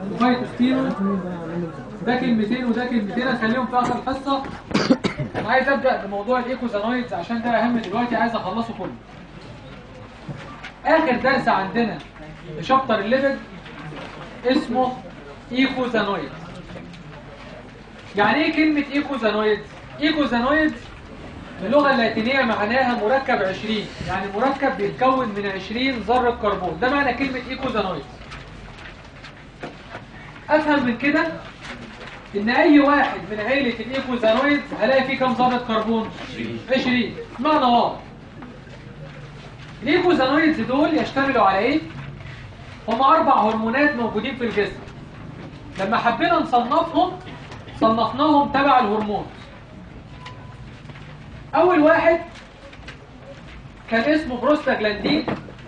وفايتوستيرون ده كلمتين وده كلمتين هخليهم في اخر الحصه انا عايز ابدا بموضوع الايكوزانويدز عشان ده اهم دلوقتي عايز اخلصه كله اخر درس عندنا في شابتر الليبيد اسمه ايكوزانويد يعني ايه كلمه ايكوزانويد ايكوزانويد باللغه اللاتينيه معناها مركب 20 يعني مركب بيتكون من 20 ذره كربون ده معنى كلمه ايكوزانويد افهم من كده ان اي واحد من عيله الايكوزانويد هلاقي فيه كام ذره كربون 20 معنى واضح الايكوزانويدز دول يشتملوا على ايه هم اربع هرمونات موجودين في الجسم لما حبينا نصنفهم صنفناهم تبع الهرمون اول واحد كان اسمه بروستاجلاندين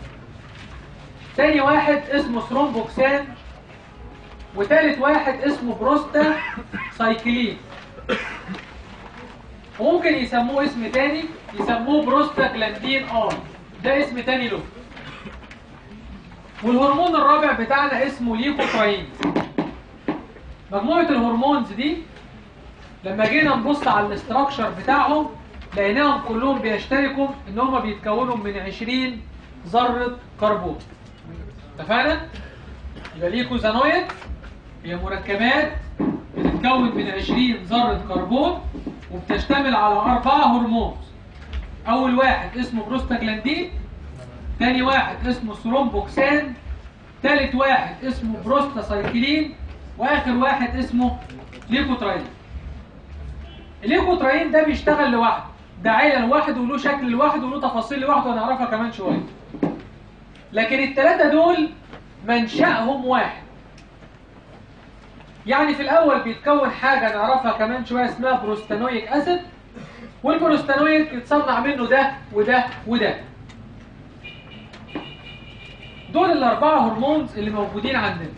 تاني واحد اسمه ثرومبوكسان وتالت واحد اسمه بروستا سايكلين وممكن يسموه اسم تاني يسموه بروستاجلاندين ار ده اسم تاني له والهرمون الرابع بتاعنا اسمه ليكوتراين مجموعة الهرمونز دي لما جينا نبص على الاستراكشر بتاعهم لقيناهم كلهم بيشتركوا ان هم بيتكونوا من 20 ذرة كربون اتفقنا؟ يبقى ليكوزانويد هي مركبات بتتكون من 20 ذرة كربون وبتشتمل على أربعة هرمونز أول واحد اسمه بروستاجلاندين تاني واحد اسمه ثرومبوكسان تالت واحد اسمه بروستاسايكلين واخر واحد اسمه ليكوتراين الليكوتراين ده بيشتغل لوحده ده عيله لوحده وله شكل لوحده وله تفاصيل لوحده هنعرفها كمان شويه لكن الثلاثه دول منشأهم واحد يعني في الاول بيتكون حاجه نعرفها كمان شويه اسمها بروستانويك اسيد والبروستانويك يتصنع منه ده وده وده دول الاربعه هرمونز اللي موجودين عندنا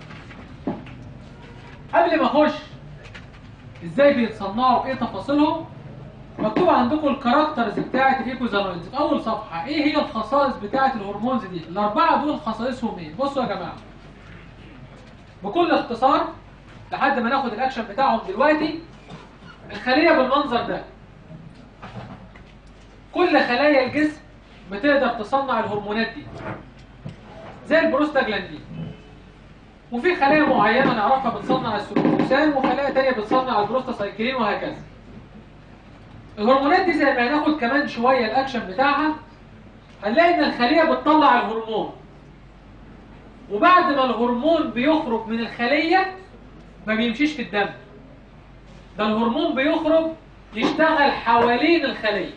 قبل ما اخش ازاي بيتصنعوا وايه تفاصيلهم مكتوب عندكم الكاركترز بتاعه الايكوزانويدز في اول صفحه ايه هي الخصائص بتاعه الهرمونز دي الاربعه دول خصائصهم ايه بصوا يا جماعه بكل اختصار لحد ما ناخد الاكشن بتاعهم دلوقتي الخليه بالمنظر ده كل خلايا الجسم بتقدر تصنع الهرمونات دي زي البروستاجلاندين وفي خلايا معينة نعرفها بتصنع السلوكوسان وخلايا تانية بتصنع البروستاسايكلين وهكذا الهرمونات دي زي ما هناخد كمان شوية الأكشن بتاعها هنلاقي إن الخلية بتطلع الهرمون وبعد ما الهرمون بيخرج من الخلية ما بيمشيش في الدم ده الهرمون بيخرج يشتغل حوالين الخلية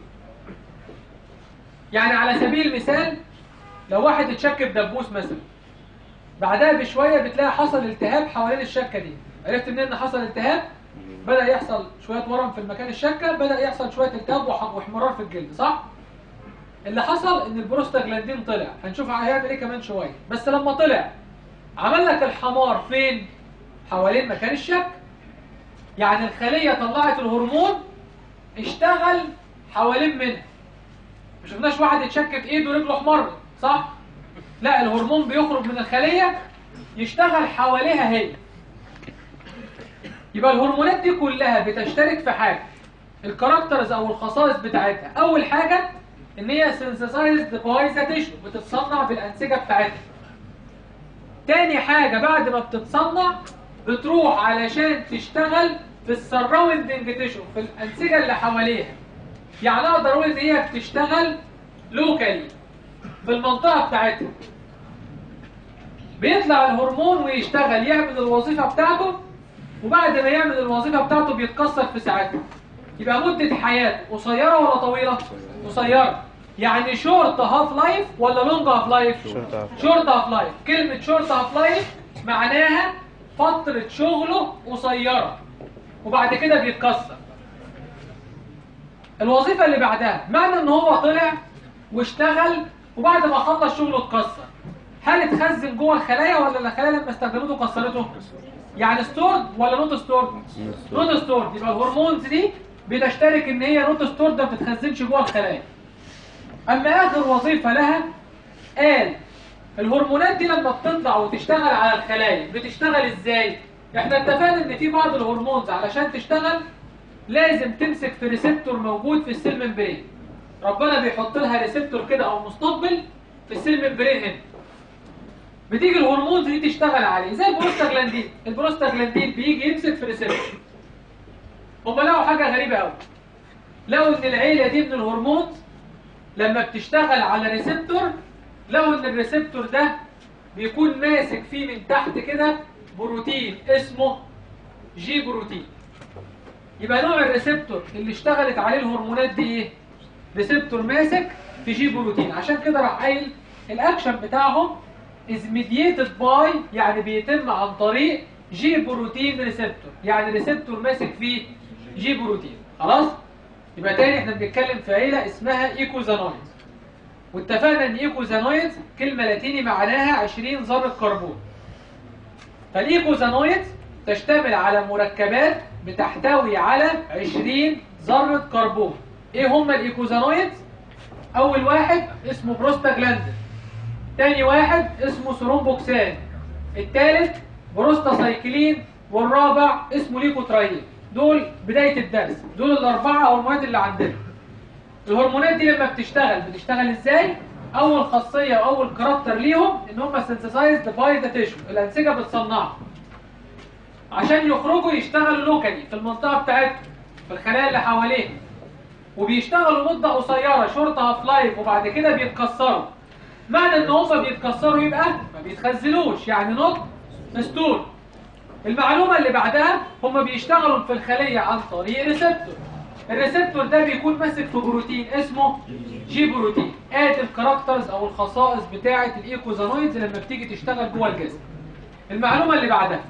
يعني على سبيل المثال لو واحد اتشك بدبوس مثلا بعدها بشوية بتلاقي حصل التهاب حوالين الشكة دي عرفت منين ان حصل التهاب بدأ يحصل شوية ورم في المكان الشكة بدأ يحصل شوية التهاب واحمرار في الجلد صح؟ اللي حصل ان البروستاجلاندين طلع هنشوف هيعمل ايه كمان شوية بس لما طلع عمل لك الحمار فين؟ حوالين مكان الشك يعني الخلية طلعت الهرمون اشتغل حوالين منها ما شفناش واحد يتشك في ايده ورجله احمرت صح؟ لا الهرمون بيخرج من الخلية يشتغل حواليها هي يبقى الهرمونات دي كلها بتشترك في حاجة الكاركترز او الخصائص بتاعتها اول حاجة ان هي synthesized by the tissue بتتصنع بالانسجة بتاعتها تاني حاجة بعد ما بتتصنع بتروح علشان تشتغل في السراوندنج تيشو في الانسجة اللي حواليها يعني اقدر اقول ان هي بتشتغل لوكالي في المنطقة بتاعتها بيطلع الهرمون ويشتغل يعمل الوظيفة بتاعته وبعد ما يعمل الوظيفة بتاعته بيتكسر في ساعتها يبقى مدة حياته قصيرة ولا طويلة؟ قصيرة يعني شورت هاف لايف ولا لونج هاف لايف؟ شورت هاف لايف كلمة شورت هاف لايف معناها فترة شغله قصيرة وبعد كده بيتكسر الوظيفة اللي بعدها معنى ان هو طلع واشتغل وبعد ما خلص شغله اتكسر هل اتخزن جوه الخلايا ولا الخلايا لما استخدمته كسرته يعني ستورد ولا نوت ستورد نوت ستورد يبقى الهرمونز دي بتشترك ان هي نوت ستورد ما بتتخزنش جوه الخلايا اما اخر وظيفه لها قال الهرمونات دي لما بتطلع وتشتغل على الخلايا بتشتغل ازاي احنا اتفقنا ان في بعض الهرمونز علشان تشتغل لازم تمسك في ريسبتور موجود في السيل ممبرين ربنا بيحط لها ريسبتور كده او مستقبل في السيل ممبرين هنا بتيجي الهرمونز دي تشتغل عليه زي البروستاجلاندين البروستاجلاندين بيجي يمسك في ريسبتور هم لقوا حاجه غريبه قوي لقوا ان العيله دي من الهرمونز لما بتشتغل على ريسبتور لقوا ان الريسبتور ده بيكون ماسك فيه من تحت كده بروتين اسمه جي بروتين يبقى نوع الريسبتور اللي اشتغلت عليه الهرمونات دي ايه ريسبتور ماسك في جي بروتين عشان كده راح قايل الاكشن بتاعهم is mediated by يعني بيتم عن طريق جي بروتين ريسبتور يعني ريسبتور ماسك فيه جي بروتين خلاص يبقى تاني احنا بنتكلم في عيله اسمها ايكوزانويد واتفقنا ان ايكوزانويد كلمه لاتيني معناها 20 ذره كربون فالايكوزانويد تشتمل على مركبات بتحتوي على 20 ذره كربون ايه هم الايكوزانويد اول واحد اسمه بروستاجلاندين تاني واحد اسمه ثرومبوكسان الثالث بروستاسايكلين والرابع اسمه ليكوترايين دول بداية الدرس دول الأربعة هرمونات اللي عندنا الهرمونات دي لما بتشتغل بتشتغل ازاي؟ أول خاصية وأول كاركتر ليهم إن هم سنسسايزد باي ذا تيشو الأنسجة بتصنعهم عشان يخرجوا يشتغلوا لوكالي في المنطقة بتاعتهم في الخلايا اللي حواليهم وبيشتغلوا مدة قصيرة شورت هاف لايف وبعد كده بيتكسروا معنى ان هم بيتكسروا يبقى ما بيتخزنوش يعني نوت مستور المعلومة اللي بعدها هم بيشتغلوا في الخلية عن طريق ريسبتور الريسبتور ده بيكون ماسك في بروتين اسمه جي بروتين ادي الكاركترز او الخصائص بتاعة الايكوزانويدز لما بتيجي تشتغل جوه الجسم المعلومة اللي بعدها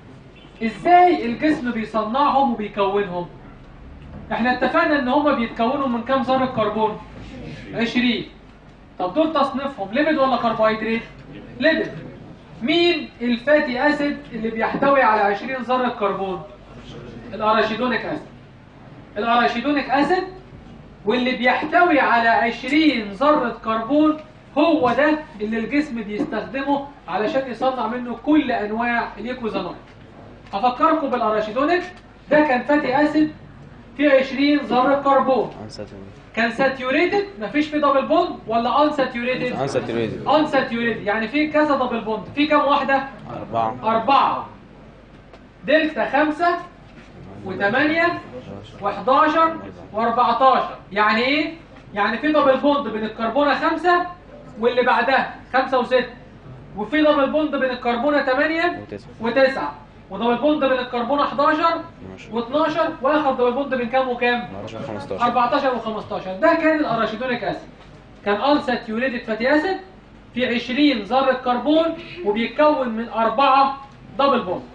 ازاي الجسم بيصنعهم وبيكونهم احنا اتفقنا ان هم بيتكونوا من كام ذرة كربون 20 طب دول تصنيفهم ليبيد ولا كربوهيدرات ليبيد مين الفاتي اسيد اللي بيحتوي على 20 ذره كربون الاراشيدونيك اسيد الاراشيدونيك اسيد واللي بيحتوي على 20 ذره كربون هو ده اللي الجسم بيستخدمه علشان يصنع منه كل انواع الايكوزانويد هفكركم بالاراشيدونيك ده كان فاتي اسيد فيه 20 ذره كربون كان ساتيوريتد مفيش فيه دبل بوند ولا ان ساتيوريتد unsaturated ان ساتيوريتد يعني فيه كذا دبل بوند في كام واحده أربعة أربعة دلتا خمسة وثمانية وحداشر واربعتاشر يعني ايه؟ يعني في دبل بوند بين الكربونة خمسة واللي بعدها خمسة وستة وفي دبل بوند بين الكربونة ثمانية وتسعة. وتسعة ودبل بوند بين الكربونة 11 و12 واخر دبل بوند بين كام وكام؟ 14 15 14 و15 ده كان الاراشيدونيك اسيد كان انساتيوريتد فاتي اسيد في 20 ذره كربون وبيتكون من أربعة دبل بوند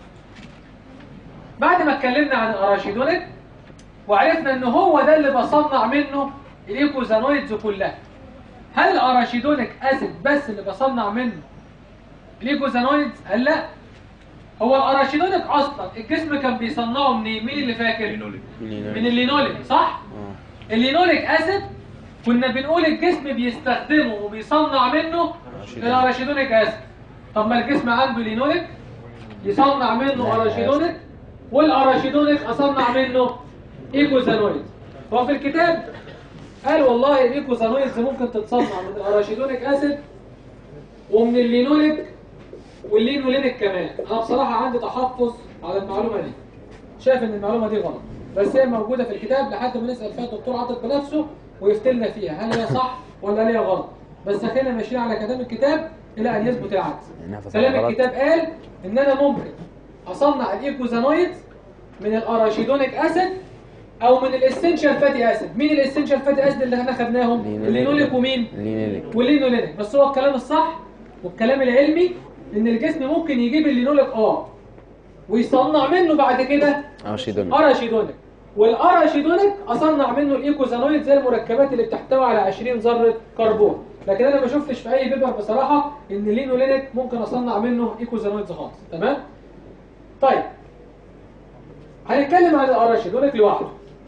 بعد ما اتكلمنا عن الاراشيدونيك وعرفنا ان هو ده اللي بصنع منه الايكوزانويدز كلها هل الاراشيدونيك اسيد بس اللي بصنع منه الايكوزانويدز قال لا هو الاراشيدونيك اصلا الجسم كان بيصنعه منين مين اللي فاكر من اللينوليك صح اه اللينوليك اسيد كنا بنقول الجسم بيستخدمه وبيصنع منه أراشيدونيك. الاراشيدونيك اسيد طب ما الجسم عنده لينوليك يصنع منه لا، اراشيدونيك والاراشيدونيك اصنع منه ايكوزانويد هو في الكتاب قال والله الايكوزانويدز ممكن تتصنع من الاراشيدونيك اسيد ومن اللينوليك واللينولينيك كمان انا بصراحه عندي تحفظ على المعلومه دي شايف ان المعلومه دي غلط بس هي موجوده في الكتاب لحد ما نسال فيها الدكتور عاطف بنفسه ويفتلنا فيها هل هي صح ولا هي غلط بس خلينا ماشيين على كلام الكتاب الى ان يثبت العكس إنها فصلت كلام غلط. الكتاب قال ان انا ممكن اصنع الايكوزانويد من الاراشيدونيك اسيد او من الاسنشال فاتي اسيد مين الاسنشال فاتي اسيد اللي احنا خدناهم لينوليك. اللينوليك ومين لينوليك واللينولينيك بس هو الكلام الصح والكلام العلمي ان الجسم ممكن يجيب اللينوليك اه ويصنع منه بعد كده أراشيدونيك اراشيدونيك والاراشيدونيك اصنع منه الايكوزانويد زي المركبات اللي بتحتوي على 20 ذره كربون لكن انا ما شفتش في اي بيبر بصراحه ان اللينولينيك ممكن اصنع منه ايكوزانويدز خالص تمام طيب هنتكلم عن الاراشيدونيك لوحده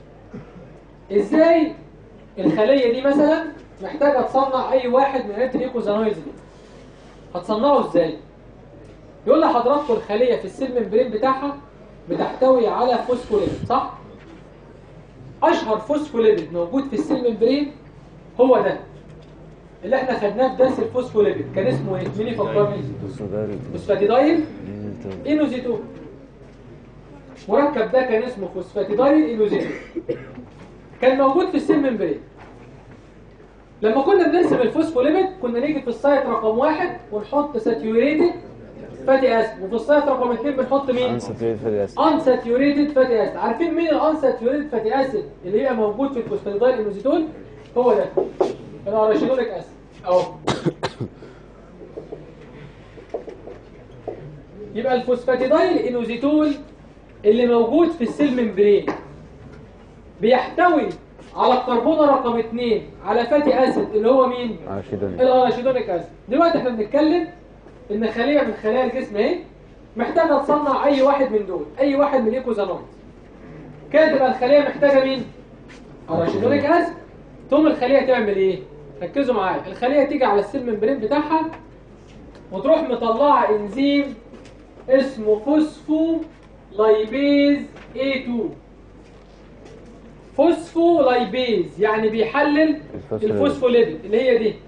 ازاي الخليه دي مثلا محتاجه تصنع اي واحد من عده الايكوزانويدز دي هتصنعه ازاي يقول لحضراتكم الخليه في السيل ممبرين بتاعها بتحتوي على فوسفوليبيد صح اشهر فوسفوليبيد موجود في السيل ممبرين هو ده اللي احنا خدناه في درس الفوسفوليبيد كان اسمه ايه مين يفكرني فوسفاتيدايل اينوزيتون مركب ده كان اسمه فوسفاتيدايل اينوزيتون كان موجود في السيل ممبرين لما كنا بنرسم الفوسفوليبيد كنا نيجي في السايت رقم واحد ونحط ساتيوريتد فاتي اسيد وفي السايت رقم اثنين بنحط مين؟ انساتوريتد فاتي اسيد unsaturated fatty acid عارفين مين unsaturated fatty acid اللي هي موجود في الفوسفاتيدايل انوزيتول هو ده الاراشيدونيك اسيد اهو يبقى الفوسفاتيدايل انوزيتول اللي موجود في السيل ممبرين بيحتوي على الكربونه رقم 2 على فاتي اسيد اللي هو مين ارشيدونيك الاراشيدونيك اسيد دلوقتي احنا بنتكلم ان خليه من خلايا الجسم اهي محتاجه تصنع اي واحد من دول اي واحد من الايكوزانويد كده تبقى الخليه محتاجه مين اراشيدونيك اسيد تقوم الخليه تعمل ايه ركزوا معايا الخليه تيجي على السيل ممبرين بتاعها وتروح مطلعه انزيم اسمه فوسفو لايبيز A2 فوسفو لايبيز يعني بيحلل الفوسفوليبيد. الفوسفوليبيد اللي هي دي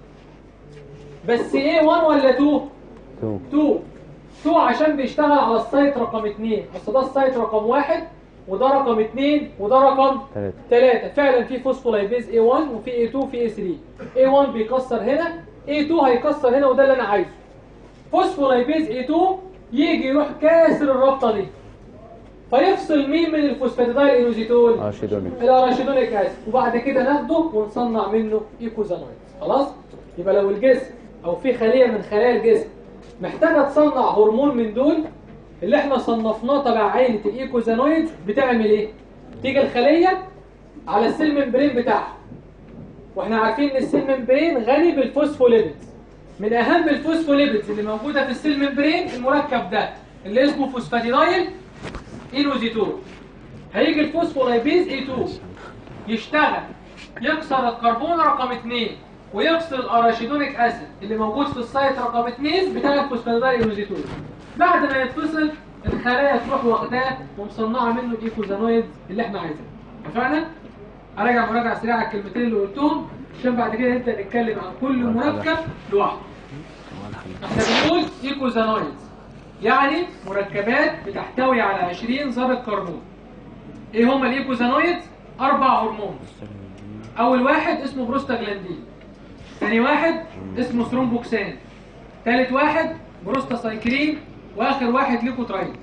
بس A1 ولا 2 تو 2 2 عشان بيشتغل على السايت رقم 2 بس ده السايت رقم 1 وده رقم 2 وده رقم ثلاثة 3 فعلا في فوسفولايبيز A1 وفي A2 وفي A3 A1 بيكسر هنا A2 هيكسر هنا وده اللي انا عايزه فوسفولايبيز A2 يجي يروح كاسر الرابطه دي فيفصل مين من الفوسفاتيدايل انوزيتول ارشيدونيك الاراشيدونيك اسيد وبعد كده ناخده ونصنع منه ايكوزانويد خلاص يبقى لو الجسم او في خليه من خلايا الجسم محتاجه تصنع هرمون من دول اللي احنا صنفناه تبع عائله الايكوزانويد بتعمل ايه تيجي الخليه على السيل ممبرين بتاعها واحنا عارفين ان السيل ممبرين غني بالفوسفوليبيدز من اهم الفوسفوليبيدز اللي موجوده في السيل ممبرين المركب ده اللي اسمه فوسفاتيدايل اينوزيتول هيجي الفوسفولايبيز A2 يشتغل يكسر الكربون رقم 2 ويفصل الاراشيدونيك اسيد اللي موجود في السايت رقم 2 بتاع الفوسفاتيدايل اينوزيتول بعد ما يتفصل الخلايا تروح واخداه ومصنعه منه الايكوزانويد اللي احنا عايزينه اتفقنا؟ اراجع مراجعه سريعه على الكلمتين اللي قلتهم عشان بعد كده نبدا نتكلم عن كل مركب لوحده احنا بنقول ايكوزانويد يعني مركبات بتحتوي على 20 ذره كربون ايه هما الايكوزانويد اربع هرمون اول واحد اسمه بروستاجلاندين ثاني واحد اسمه ثرومبوكسان ثالث واحد بروستاسايكلين واخر واحد ليكوتراين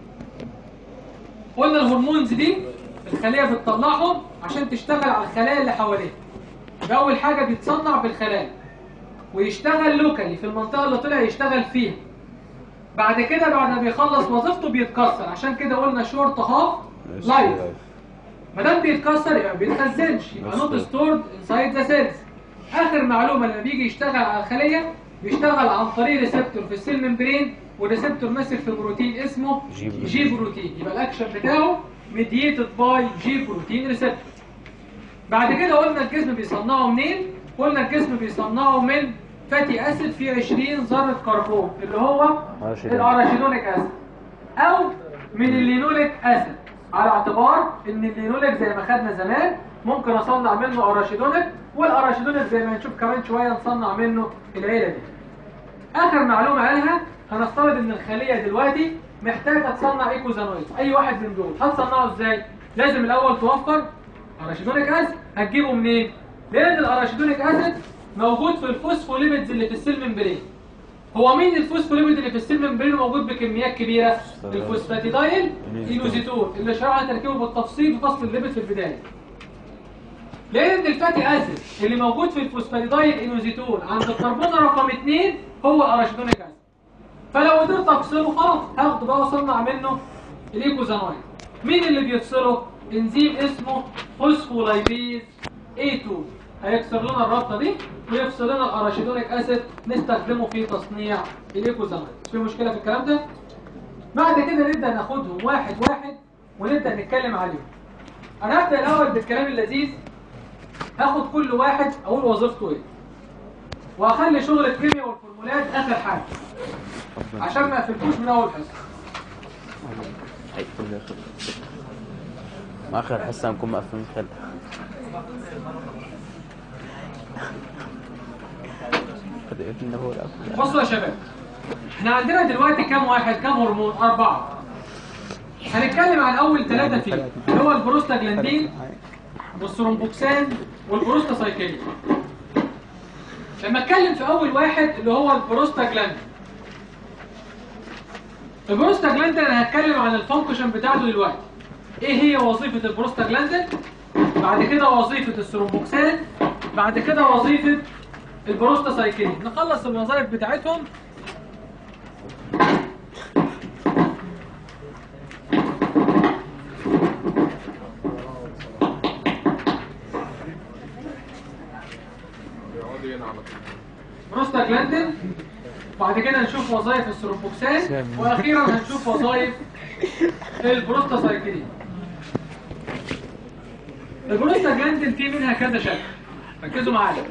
قلنا الهرمونز دي الخليه بتطلعهم عشان تشتغل على الخلايا اللي حواليها ده اول حاجه بيتصنع بالخلايا ويشتغل لوكالي في المنطقه اللي طلع يشتغل فيها بعد كده بعد ما بيخلص وظيفته بيتكسر عشان كده قلنا شورت هاف لايف ما دام بيتكسر يبقى ما بيتخزنش يبقى نوت ستورد انسايد ذا سيلز اخر معلومه لما بيجي يشتغل على الخليه بيشتغل عن طريق ريسبتور في السيل ممبرين والريسبتور ماسك في بروتين اسمه جي بروتين. جي بروتين يبقى الاكشن بتاعه ميديتد باي جي بروتين ريسبتور بعد كده قلنا الجسم بيصنعه منين قلنا الجسم بيصنعه من فاتي اسيد فيه 20 ذره كربون اللي هو أراشيدونيك. الاراشيدونيك اسيد او من اللينوليك اسيد على اعتبار ان اللينوليك زي ما خدنا زمان ممكن اصنع منه اراشيدونيك والاراشيدونيك زي ما هنشوف كمان شويه نصنع منه العيله دي اخر معلومه قالها هنفترض ان الخليه دلوقتي محتاجه تصنع ايكوزانويد اي واحد من دول هتصنعه ازاي لازم الاول توفر اراشيدونيك اسيد هتجيبه منين لان الاراشيدونيك اسيد موجود في الفوسفوليبيدز اللي في السيل ممبرين هو مين الفوسفوليبيد اللي في السيل ممبرين موجود بكميات كبيره الفوسفاتيدايل اينوزيتول اللي شرحنا تركيبه بالتفصيل في فصل الليبيد في البدايه لان الفاتي اسيد اللي موجود في الفوسفاتيدايل اينوزيتول عند الكربون رقم 2 هو الاراشيدونيك اسيد فلو قدرت افصله خلاص هاخده بقى واصنع منه الايكوزانويد مين اللي بيفصله انزيم اسمه فوسفولايبيز A2 هيكسر لنا الرابطه دي ويفصل لنا الاراشيدونيك اسيد نستخدمه في تصنيع الايكوزانويد في مشكله في الكلام ده بعد كده نبدا ناخدهم واحد واحد ونبدا نتكلم عليهم انا هبدا الاول بالكلام اللذيذ هاخد كل واحد اقول وظيفته ايه واخلي شغل الكيمياء والفورمولا الولاد اخر حاجه عشان ما اقفلكوش من اول حصه هيقفل اخر ما اخر حصه هنكون مقفلين خلق قد قلنا هو الأول. بصوا يا شباب احنا عندنا دلوقتي كام واحد كام هرمون اربعه هنتكلم عن اول ثلاثه فيه اللي هو البروستاجلاندين والثرومبوكسان والبروستاسايكلين لما اتكلم في اول واحد اللي هو البروستاجلاندين البروستاجلاندين انا هتكلم عن الفانكشن بتاعته دلوقتي ايه هي وظيفه البروستاجلاندين بعد كده وظيفه الثرومبوكسان بعد كده وظيفه البروستاسايكلين نخلص الوظائف بتاعتهم بروستاجلاندين بعد كده نشوف وظائف الثرومبوكسان واخيرا هنشوف وظائف البروستاسايكلين البروستاجلاندين في منها كذا شكل ركزوا معايا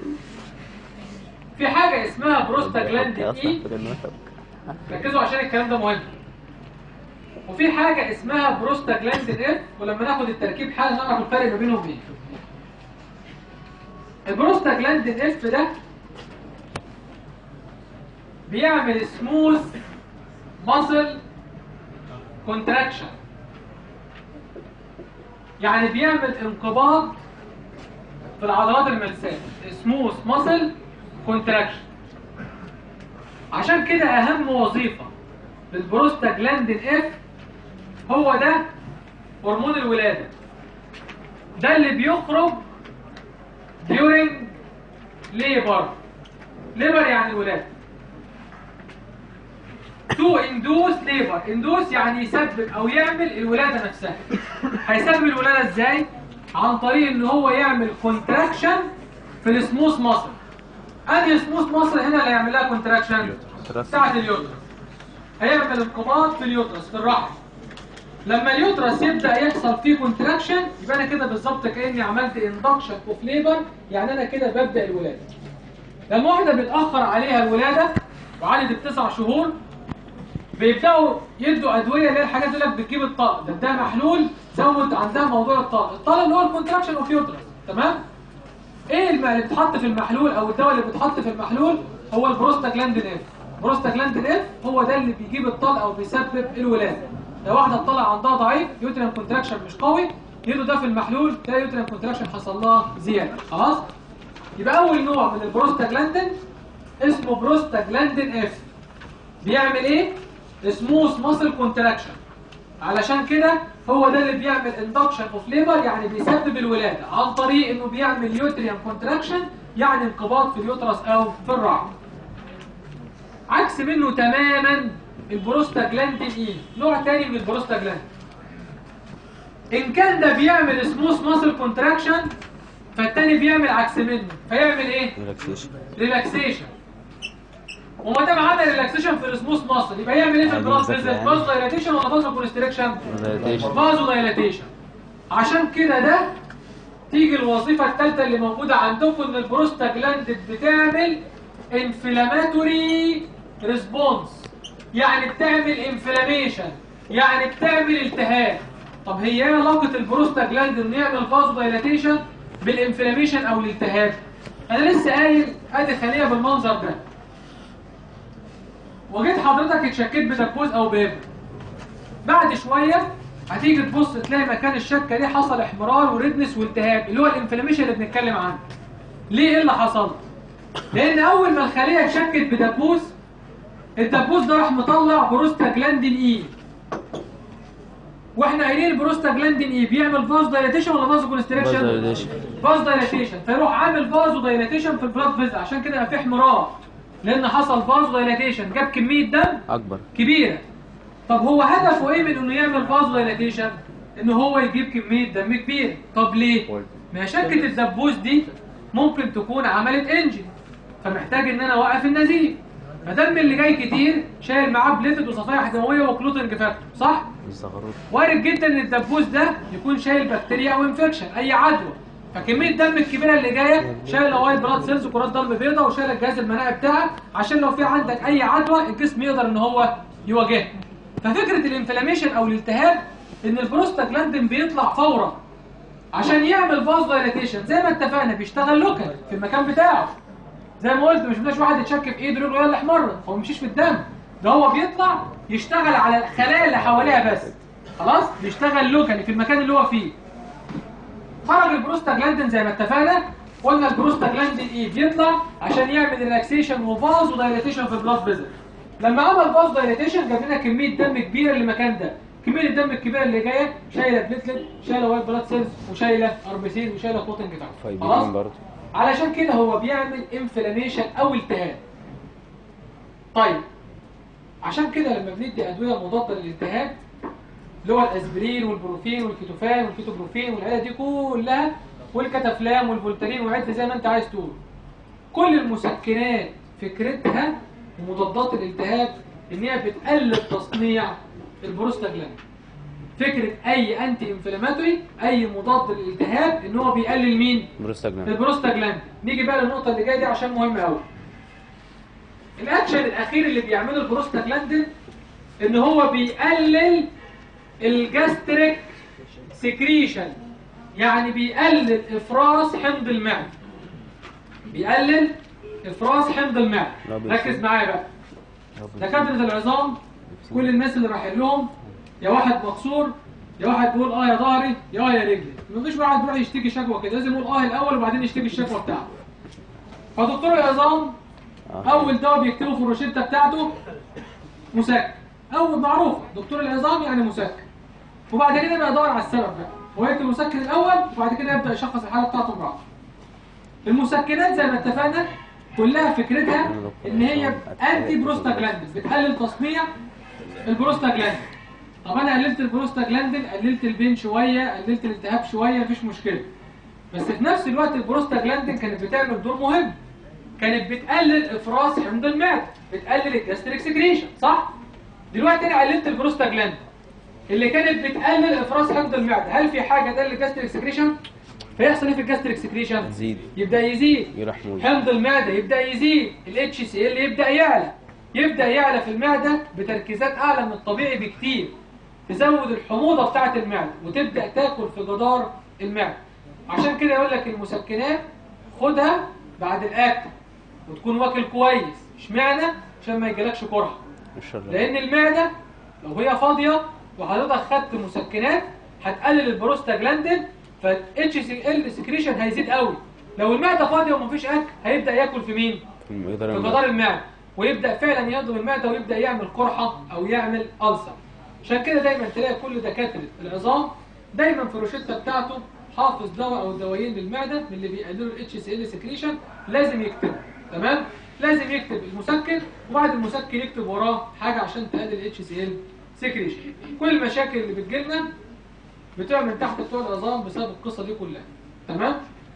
في حاجه اسمها بروستاجلاندين اي بدل ما نفهم. ركزوا عشان الكلام ده مهم وفي حاجة اسمها بروستاجلاندين اف ولما ناخد التركيب حالا نعرف الفرق ما بينهم ايه البروستاجلاندين اف ده بيعمل سموث ماسل كونتراكشن يعني بيعمل انقباض في العضلات الملساء سموث ماسل كونتراكشن عشان كده اهم وظيفة للبروستاجلاندين اف هو ده هرمون الولادة ده اللي بيخرج during labor labor يعني الولادة to induce labor induce يعني يسبب او يعمل الولادة نفسها هيسبب الولادة ازاي عن طريق ان هو يعمل contraction في السموث ماسل ادي سموث ماسل هنا اللي هيعمل لها كونتراكشن يوترس. بتاعت اليوترس هيعمل انقباض في اليوترس في الرحم لما اليوترس يبدا يحصل فيه كونتراكشن يبقى انا كده بالظبط كاني عملت اندكشن اوف ليبر يعني انا كده ببدا الولاده لما واحده بيتاخر عليها الولاده وعدت تسع شهور بيبداوا يدوا ادويه اللي هي الحاجات اللي لك بتجيب الطاقه ده ده محلول زود عندها موضوع الطاقه الطاقه اللي هو الكونتراكشن اوف يوترس تمام ايه الم- اللي بتحط في المحلول او الدواء اللي بتحط في المحلول هو البروستاجلاندين اف البروستاجلاندين اف هو ده اللي بيجيب الطلق او بيسبب الولاده لو واحده الطلق عندها ضعيف يوتريان كونتراكشن مش قوي يدوا ده في المحلول تلاقي يوتريان كونتراكشن حصل لها زياده خلاص يبقى اول نوع من البروستاجلاندين اسمه بروستاجلاندين اف بيعمل ايه سموث ماسل كونتراكشن علشان كده هو ده اللي بيعمل اندكشن اوف ليبر يعني بيسبب الولاده عن طريق انه بيعمل يوتريان كونتراكشن يعني انقباض في اليوترس او في الرحم عكس منه تماما البروستاجلاندين اي نوع تاني من البروستاجلاندين ان كان ده بيعمل سموث ماسل كونتراكشن فالتاني بيعمل عكس منه فيعمل ايه ريلاكسيشن ريلاكسيشن وما دام عمل ريلاكسيشن في السموث ماسل يبقى يعمل ايه في يعني البلاد بشكل فيزل عام. باز دايلاتيشن ولا باز كونستريكشن Dilation. فازو دايلاتيشن عشان كده ده تيجي الوظيفة الثالثة اللي موجودة عندكم ان البروستاجلاندين بتعمل انفلاماتوري ريسبونس يعني بتعمل انفلاميشن يعني بتعمل التهاب طب هي ايه علاقة البروستاجلاندين انه يعمل فازو دايلاتيشن بالانفلاميشن او الالتهاب انا لسه قايل ادي خلية بالمنظر ده وجيت حضرتك اتشكيت بدبوس او باب بعد شوية هتيجي تبص تلاقي مكان الشكة دي حصل احمرار وريدنس والتهاب اللي هو الانفلاميشن اللي بنتكلم عنه ليه ايه اللي حصل لان اول ما الخلية اتشكت بدبوس الدبوس ده راح مطلع بروستاجلاندين اي واحنا قايلين البروستاجلاندين اي بيعمل فاز دايلاتيشن ولا فاز كونستريكشن Vasodilation. فاز دايلاتيشن فيروح عامل فازو دايلاتيشن في البلاد فيزل عشان كده يبقى في احمرار لان حصل فازو دايلاتيشن جاب كمية دم اكبر كبيرة طب هو هدفه ايه من انه يعمل فازو دايلاتيشن ان هو يجيب كمية دم كبيرة طب ليه ما هي شكة الدبوس دي ممكن تكون عملت انجن فمحتاج ان انا اوقف النزيف فدم اللي جاي كتير شايل معاه بليتد وصفائح دمويه وكلوتنج فاكتور صح الزغروت وارد جدا ان الدبوس ده يكون شايل بكتيريا او انفكشن اي عدوى فكميه الدم الكبيره اللي جايه شايله وايت بلاد سيلز وكرات دم بيضاء وشايله الجهاز المناعي بتاعك عشان لو في عندك اي عدوى الجسم يقدر ان هو يواجهها ففكره الانفلاميشن او الالتهاب ان البروستاجلاندين بيطلع فورا عشان يعمل فاز دايلاتيشن زي ما اتفقنا بيشتغل لوكال في المكان بتاعه زي ما قلت مش بدناش واحد يتشك في ايده رجله اللي احمرت هو مشيش في الدم ده هو بيطلع يشتغل على الخلايا اللي حواليها بس خلاص بيشتغل لوكالي في المكان اللي هو فيه خرج البروستاجلاندين زي ما اتفقنا قلنا البروستاجلاندين ايه بيطلع عشان يعمل ريلاكسيشن وفاز ودايلاتيشن في البلاد فيزل لما عمل فاز دايلاتيشن جاب لنا كميه دم كبيره للمكان ده كميه الدم الكبيره اللي جايه شايله بليتلت شايله وايت بلاد سيلز وشايله اربسين وشايله كوتن بتاعه خلاص فايبرين برضه علشان كده هو بيعمل انفلاميشن او التهاب طيب عشان كده لما بندي ادويه مضاده للالتهاب اللي هو الاسبرين والبروفين والكيتوفان والكيتوبروفين والعيله دي كلها والكتافلام والفولتارين وعد زي ما انت عايز تقول كل المسكنات فكرتها ومضادات الالتهاب ان هي بتقلل تصنيع البروستاجلاند فكره اي انتي انفلاماتوري اي مضاد للالتهاب ان هو بيقلل مين بروستاجلاند البروستاجلاند نيجي بقى للنقطه اللي جايه دي عشان مهمه قوي الاكشن الاخير اللي بيعمله البروستاجلاندين ان هو بيقلل الجاستريك سكريشن يعني بيقلل افراز حمض المعده بيقلل افراز حمض المعده لا بيصير. ركز معايا بقى دكاتره العظام كل الناس اللي رايحين لهم يا واحد مكسور يا واحد بيقول اه يا ظهري يا اه يا رجلي مفيش واحد بيروح يشتكي شكوى كده لازم يقول اه الاول وبعدين يشتكي الشكوى بتاعته فدكتور العظام آه. اول دواء بيكتبه في الروشته بتاعته مسكن اول معروف دكتور العظام يعني مسكن وبعد كده بقى يدور على السبب بقى هو يكتب المسكن الاول وبعد كده يبدا يشخص الحاله بتاعته براحته المسكنات زي ما اتفقنا كلها فكرتها ان هي انتي بروستاجلاندين بتقلل تصنيع البروستاجلاندين طب انا قللت البروستاجلاندين قللت البين شويه قللت الالتهاب شويه مفيش مشكله بس في نفس الوقت البروستاجلاندين كانت بتعمل دور مهم كانت بتقلل افراز حمض المعده بتقلل الجاستريك سكريشن صح دلوقتي انا قللت البروستاجلاندين اللي كانت بتقلل افراز حمض المعده هل في حاجه تقلل الجاستريك سكريشن فيحصل ايه في الجاستريك سكريشن تزيد يبدا يزيد يروح موز حمض المعده يبدا يزيد الاتش سي ال يبدا يعلى يبدا يعلى في المعده بتركيزات اعلى من الطبيعي بكتير تزود الحموضه بتاعه المعده وتبدا تاكل في جدار المعده عشان كده يقول لك المسكنات خدها بعد الاكل وتكون واكل كويس اشمعنى عشان ما يجيلكش قرحه الشر لان المعده لو هي فاضيه وحضرتك خدت مسكنات هتقلل البروستاجلاندين فالاتش سي ال سكريشن هيزيد قوي لو المعده فاضيه ومفيش اكل هيبدا ياكل في مين في في جدار جدار المعده ويبدا فعلا يهضم المعده ويبدا يعمل قرحه او يعمل ألسر عشان كده دايما تلاقي كل دكاتره العظام دايما في الروشته بتاعته حافظ دواء او دوايين للمعده من اللي بيقللوا الاتش سي ال سكريشن لازم يكتبه تمام لازم يكتب المسكن وبعد المسكن يكتب وراه حاجه عشان تقلل الاتش سي ال سكريشن كل المشاكل اللي بتجيلنا بتبقى من تحت بتوع العظام بسبب القصه دي كلها تمام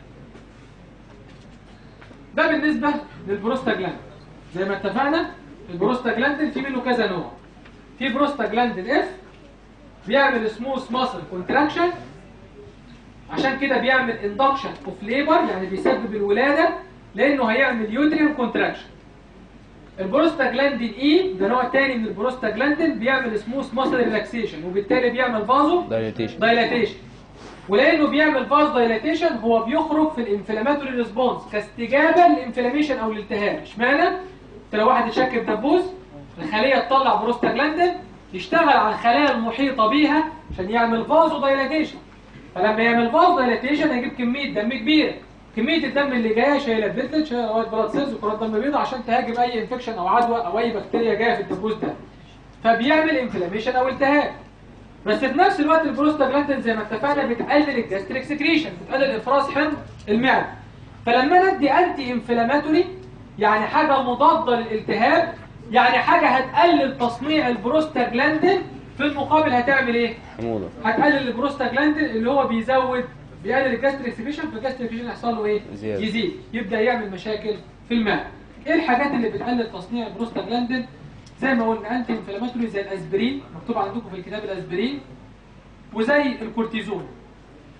ده بالنسبة للبروستاجلاند زي ما اتفقنا البروستاجلاندين في منه كذا نوع في بروستاجلاندين اف بيعمل سموث ماسل كونتراكشن عشان كده بيعمل اندكشن اوف ليبر يعني بيسبب الولادة لانه هيعمل يوتريان كونتراكشن البروستاجلاندين اي ده نوع تاني من البروستاجلاندين بيعمل سموث ماسل ريلاكسيشن وبالتالي بيعمل فازو دايليتيشن دايلاتيشن ولانه بيعمل فاز دايلاتيشن هو بيخرج في الانفلاماتوري ريسبونس كاستجابه للانفلاميشن او الالتهاب اشمعنى انت لو واحد يشك بدبوس الخليه تطلع بروستاجلاندين يشتغل على الخلايا المحيطه بيها عشان يعمل فازو دايلاتيشن فلما يعمل فاز دايلاتيشن هيجيب كميه دم كبيره كميه الدم اللي جايه شايله بليتلت شايله وايت بلاد سيلز وكرات دم بيضاء عشان تهاجم اي انفكشن او عدوى او اي بكتيريا جايه في الدبوس ده فبيعمل انفلاميشن او التهاب بس في نفس الوقت البروستاجلاندين زي ما اتفقنا بتقلل الجاستريك سكريشن بتقلل افراز حمض المعده فلما ندي انتي انفلاماتوري يعني حاجه مضاده للالتهاب يعني حاجه هتقلل تصنيع البروستاجلاندين في المقابل هتعمل ايه حموضة هتقلل البروستاجلاندين اللي هو بيزود بيقلل الجاستريك سكريشن فالجاستريك سكريشن يحصل له ايه زيادة. يزيد يبدا يعمل مشاكل في الماء ايه الحاجات اللي بتقلل تصنيع البروستاجلاندين زي ما قلنا انتي انفلاماتوري زي الاسبرين مكتوب عندكم في الكتاب الاسبرين وزي الكورتيزون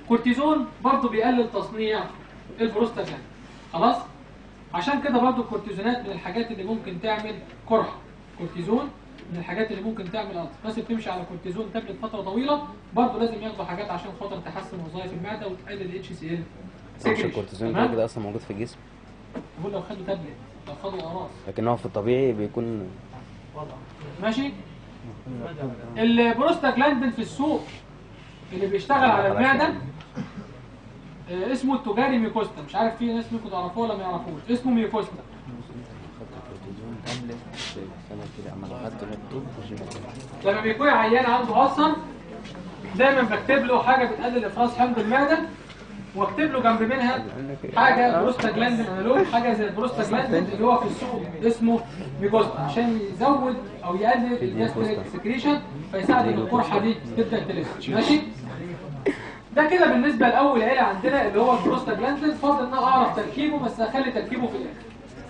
كورتيزون برضه بيقلل تصنيع البروستاجلاند خلاص عشان كده برضه الكورتيزونات من الحاجات اللي ممكن تعمل قرحه كورتيزون من الحاجات اللي ممكن تعمل ألسر الناس اللي بتمشي على كورتيزون تابلت فتره طويله برضه لازم ياخدوا حاجات عشان خاطر تحسن وظائف المعده وتقلل الاتش سي ال مش الكورتيزون كده كده اصلا موجود في الجسم بقول لو خدوا تابلت لو خدوا قراص لكن هو في الطبيعي بيكون ماشي البروستاجلاندين في السوق اللي بيشتغل على المعده آه، اسمه التجاري ميكوستا مش عارف في ناس ممكن تعرفوه ولا ما يعرفوش اسمه ميكوستا خدت الكورتيزون قبل سنة كده اما دخلت اللابتوب لما بيكون عيان عنده ألسر دايما بكتب له حاجه بتقلل افراز حمض المعده واكتب له جنب منها حاجه بروستاجلاندين انالوج حاجه زي البروستاجلاندين اللي هو في السوق اسمه ميكوستا عشان يزود او يقلل الجاستريك سكريشن فيساعد ان القرحه دي تبدا تلف ماشي ده كده بالنسبه لاول عيله عندنا اللي هو البروستاجلاندين فاضل ان انا اعرف تركيبه بس هخلي تركيبه في الاخر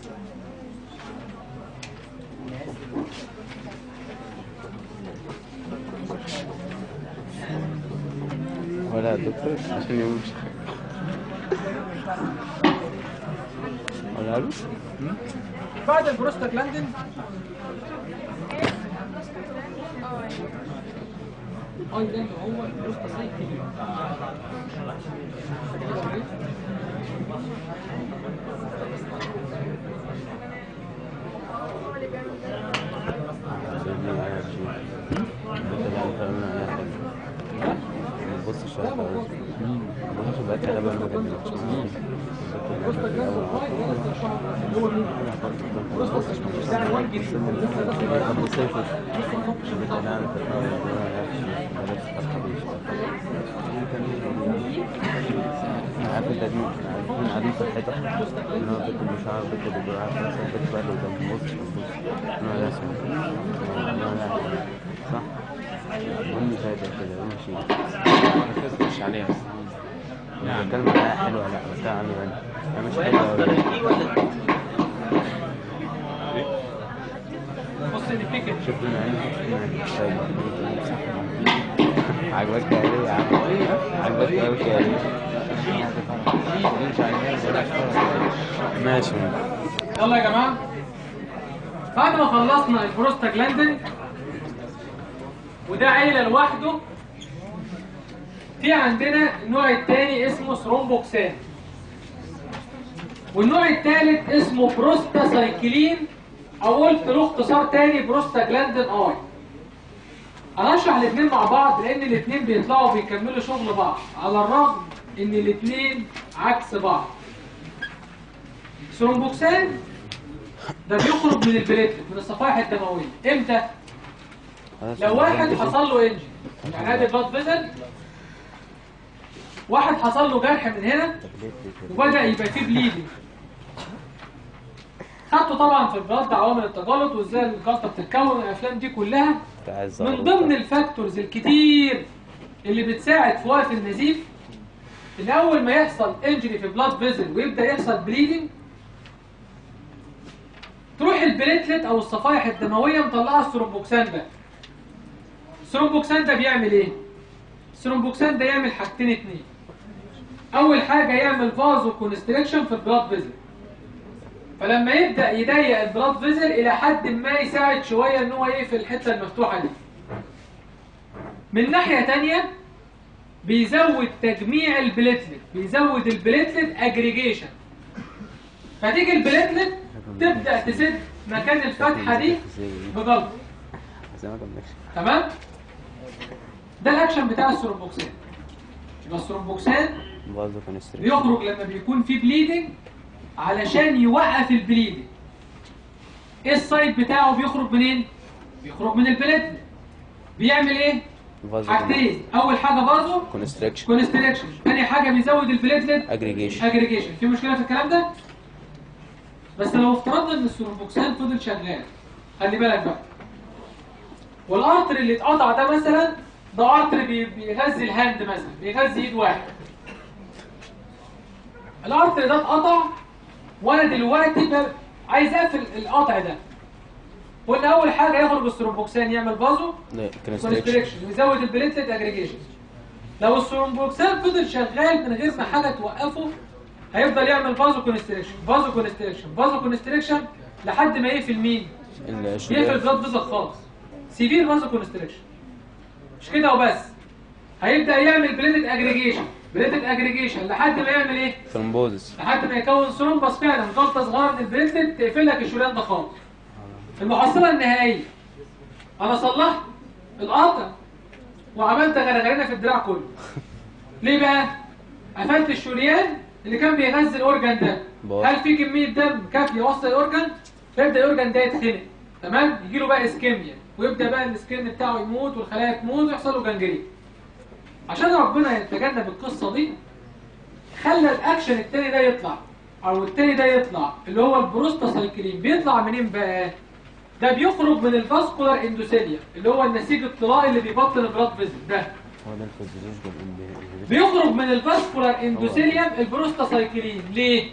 ولا يا دكتور عشان يمشي ولا قالوا بعد البروستاجلاندين اه ده اللي هو البروستاسايكلين بص شوية بص بقى كده بقى البروستاجلاندين فايد ده لسه الشهر اللي هو مين؟ البروستاجلاندين بتاع الوان جديد لسه داخل لسه ما خدتش البتاع. عارف انت دي عارفين قاعدين في الحيطة ان هو بيت مش عارف بيت اللي بيقول عارف مثلا بيت بقى اللي قدام بص بص انا ده اسمه انا ده صح امي فاتح كده ماشي ما ركزتش عليها نعم بتكلم عليها حلوة لا بتكلم عنه يعني هي مش حلوة ولا بص اللي فيه كده شوف لنا عيني عجبك يا ليه يا عم عجبك قوي يا ليه ماشي يلا يا جماعه بعد ما خلصنا البروستاجلاندين وده عيله لوحده في عندنا النوع الثاني اسمه ثرومبوكسان والنوع الثالث اسمه بروستاسايكلين او قلت له اختصار تاني بروستاجلاندين اي انا هشرح الاثنين مع بعض لان الاثنين بيطلعوا بيكملوا شغل بعض على الرغم ان الاثنين عكس بعض ثرومبوكسان ده بيخرج من البليتلت من الصفائح الدمويه امتى لو واحد حصل له انجن يعني ادي بلاد فيزل واحد حصل له جرح من هنا وبدا يبقى فيه بليدنج خدته طبعا في البلاد عوامل التجلط وازاي الجلطه بتتكون الافلام دي كلها من ضمن الفاكتورز الكتير اللي بتساعد في وقت النزيف ان اول ما يحصل انجري في بلاد فيزل ويبدا يحصل بليدنج تروح البليتلت او الصفائح الدمويه مطلعه الثرومبوكسان ده الثرومبوكسان ده بيعمل ايه الثرومبوكسان ده يعمل حاجتين اتنين اول حاجه يعمل فازو كونستريكشن في البلاد فيزل فلما يبدا يضيق البلاد فيزل الى حد ما يساعد شويه ان هو يقفل الحته المفتوحه دي من ناحيه تانية بيزود تجميع البليتلت بيزود البليتلت اجريجيشن فتيجي البليتلت تبدا تسد مكان الفتحه دي بجلط زي ما كملش تمام ده الاكشن بتاع الثرومبوكسان يبقى الثرومبوكسان برضه كونستريكشن بيخرج لما بيكون في بليدنج علشان يوقف البليدنج ايه السايد بتاعه بيخرج منين بيخرج من البليتلت بيعمل ايه حاجتين اول حاجه برضه كونستريكشن كونستريكشن ثاني حاجه بيزود البليتلت اجريجيشن اجريجيشن في مشكله في الكلام ده بس لو افترضنا ان الثرومبوكسان فضل شغال خلي بالك بقى والارتر اللي اتقطع ده مثلا ده ارتر بي- بيغذي الهاند مثلا بيغذي ايد واحد الارتر ده اتقطع وانا دلوقتي ب- عايز اقفل القطع ده قلنا اول حاجه يخرج الثرومبوكسان يعمل بازو كونستريكشن كونستريكشن ويزود البليتلت اجريجيشن لو الثرومبوكسان فضل شغال من غير ما حاجه توقفه هيفضل يعمل فازو كونستريكشن فازو كونستريكشن فازو كونستريكشن لحد ما يقفل مين يقفل بلاد فيزل خالص سيفير فازو كونستريكشن مش كده وبس هيبدا يعمل بليتد اجريجيشن بليتد اجريجيشن لحد ما يعمل ايه ثرومبوزس لحد ما يكون ثرومبس فعلا جلطه صغيره من البليتد تقفل لك الشريان ده خالص المحصله النهائيه انا صلحت القطع وعملت غرغرينه في الدراع كله ليه بقى قفلت الشريان اللي كان بيغذي الاورجن ده باظ. هل في كميه دم كافيه يوصل الاورجن فيبدا الاورجن ده يتخنق تمام يجي له بقى اسكيميا ويبدا بقى السكين بتاعه يموت والخلايا تموت ويحصل له جنجرين عشان ربنا يتجنب القصه دي خلى الاكشن التاني ده يطلع او التاني ده يطلع اللي هو البروستاسايكلين بيطلع منين بقى ده بيخرج من الفاسكولار اندوثيليا اللي هو النسيج الطلائي اللي بيبطن البلاد فيزل ده هو ده الفوزيلوجيكال انديفيديوال بيخرج من الفاسكولار اندوثيليوم البروستاسايكلين ليه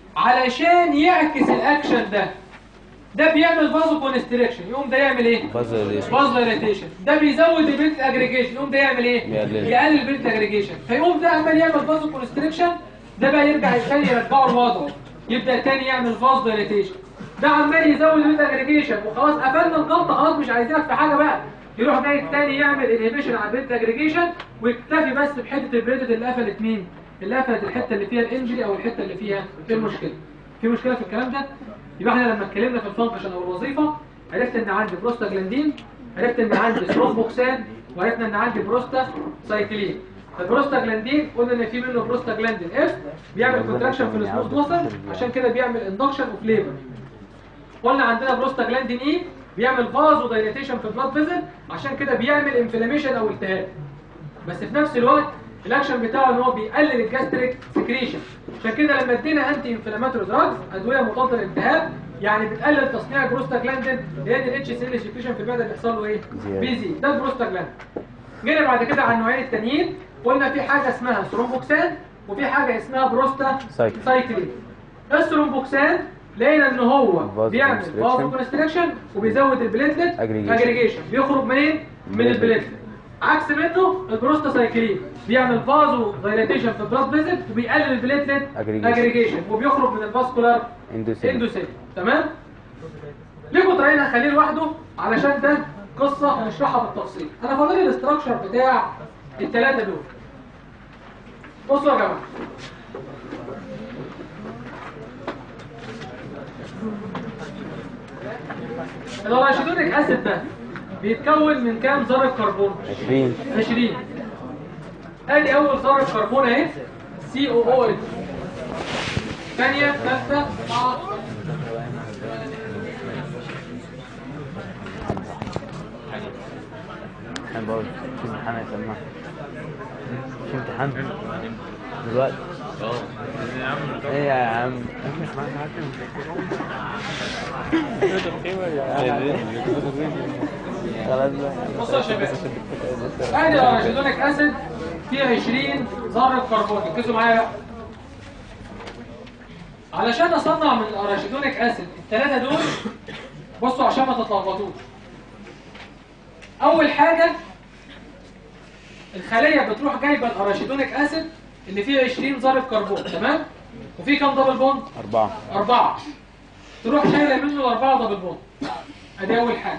علشان يعكس الاكشن ده ده بيعمل فازو كونستريكشن يقوم ده يعمل ايه فازوليشن فاز دايليتيشن ده بيزود البيت اجريجيشن يقوم ده يعمل ايه يقلل. يقلل البيت اجريجيشن فيقوم ده عمال يعمل فازو كونستريكشن ده بقى يرجع تاني يرجعه لوضعه يبدا تاني يعمل فاز دايليتيشن ده عمال يزود البيت اجريجيشن وخلاص قفلنا الجلطه خلاص مش عايزينك في حاجه بقى يروح جاي تاني يعمل انهبيشن على البيت اجريجيشن ويكتفي بس بحته البريدد اللي قفلت مين اللي قفلت الحته اللي فيها الانجري او الحته اللي فيها المشكله في مشكله في الكلام ده يبقى احنا لما اتكلمنا في الفانكشن او الوظيفه عرفت ان عندي بروستاجلاندين عرفت ان عندي ثرومبوكسان وعرفنا ان عندي بروستا سايكلين البروستاجلاندين قلنا ان في منه بروستاجلاندين اف بيعمل كونتراكشن في السموث ماسل عشان كده بيعمل اندكشن اوف ليبر قلنا عندنا بروستاجلاندين اي بيعمل فازو دايليتيشن في البلاد فيزل عشان كده بيعمل انفلاميشن او التهاب بس في نفس الوقت الاكشن بتاعه ان هو بيقلل الجاستريك سكريشن عشان كده لما ادينا انتي انفلاماتوري دراجز ادويه مضاده للالتهاب يعني بتقلل تصنيع البروستاجلاندين لان الاتش سي ال سكريشن في المعده بيحصل له ايه زيادة. بيزيد ده البروستاجلاندين جينا بعد كده على النوعين التانيين قلنا في حاجه اسمها ثرومبوكسان وفي حاجه اسمها بروستا سايكل. سايكلين الثرومبوكسان لقينا ان هو فازو بيعمل كونستريكشن. فازو كونستريكشن وبيزود البليتلت Aggregation. اجريجيشن بيخرج منين من من البليتلت عكس منه البروستاسايكلين بيعمل فازو دايليتيشن في البلاد فيزل وبيقلل البليتلت Aggregation. اجريجيشن وبيخرج من الفاسكولار اندوسيل اندوسيل تمام ليكوتراين هخليه لوحده علشان ده قصه هنشرحها بالتفصيل انا فاضل لي الاستراكشر بتاع الثلاثه دول بصوا يا جماعه الاراشيدونيك اسيد ده بيتكون من كام ذره كربون 20 20 ادي اول ذره كربون اهي سي او او ثانيه ثالثه رابعه انا بقول في امتحان يا سماح في امتحان دلوقتي ايه يا عم احنا معاك خلاص بقى بصوا يا شباب ادي الاراشيدونيك اسيد فيه 20 ذره كربون ركزوا معايا بقى علشان اصنع من الاراشيدونيك اسيد الثلاثه دول بصوا عشان ما تتلخبطوش اول حاجه الخليه بتروح جايبه الاراشيدونيك اسيد اللي فيه 20 ذره كربون تمام وفيه كام دبل بوند أربعة أربعة تروح شايلة منه الأربعة دبل بوند أدي أول حاجة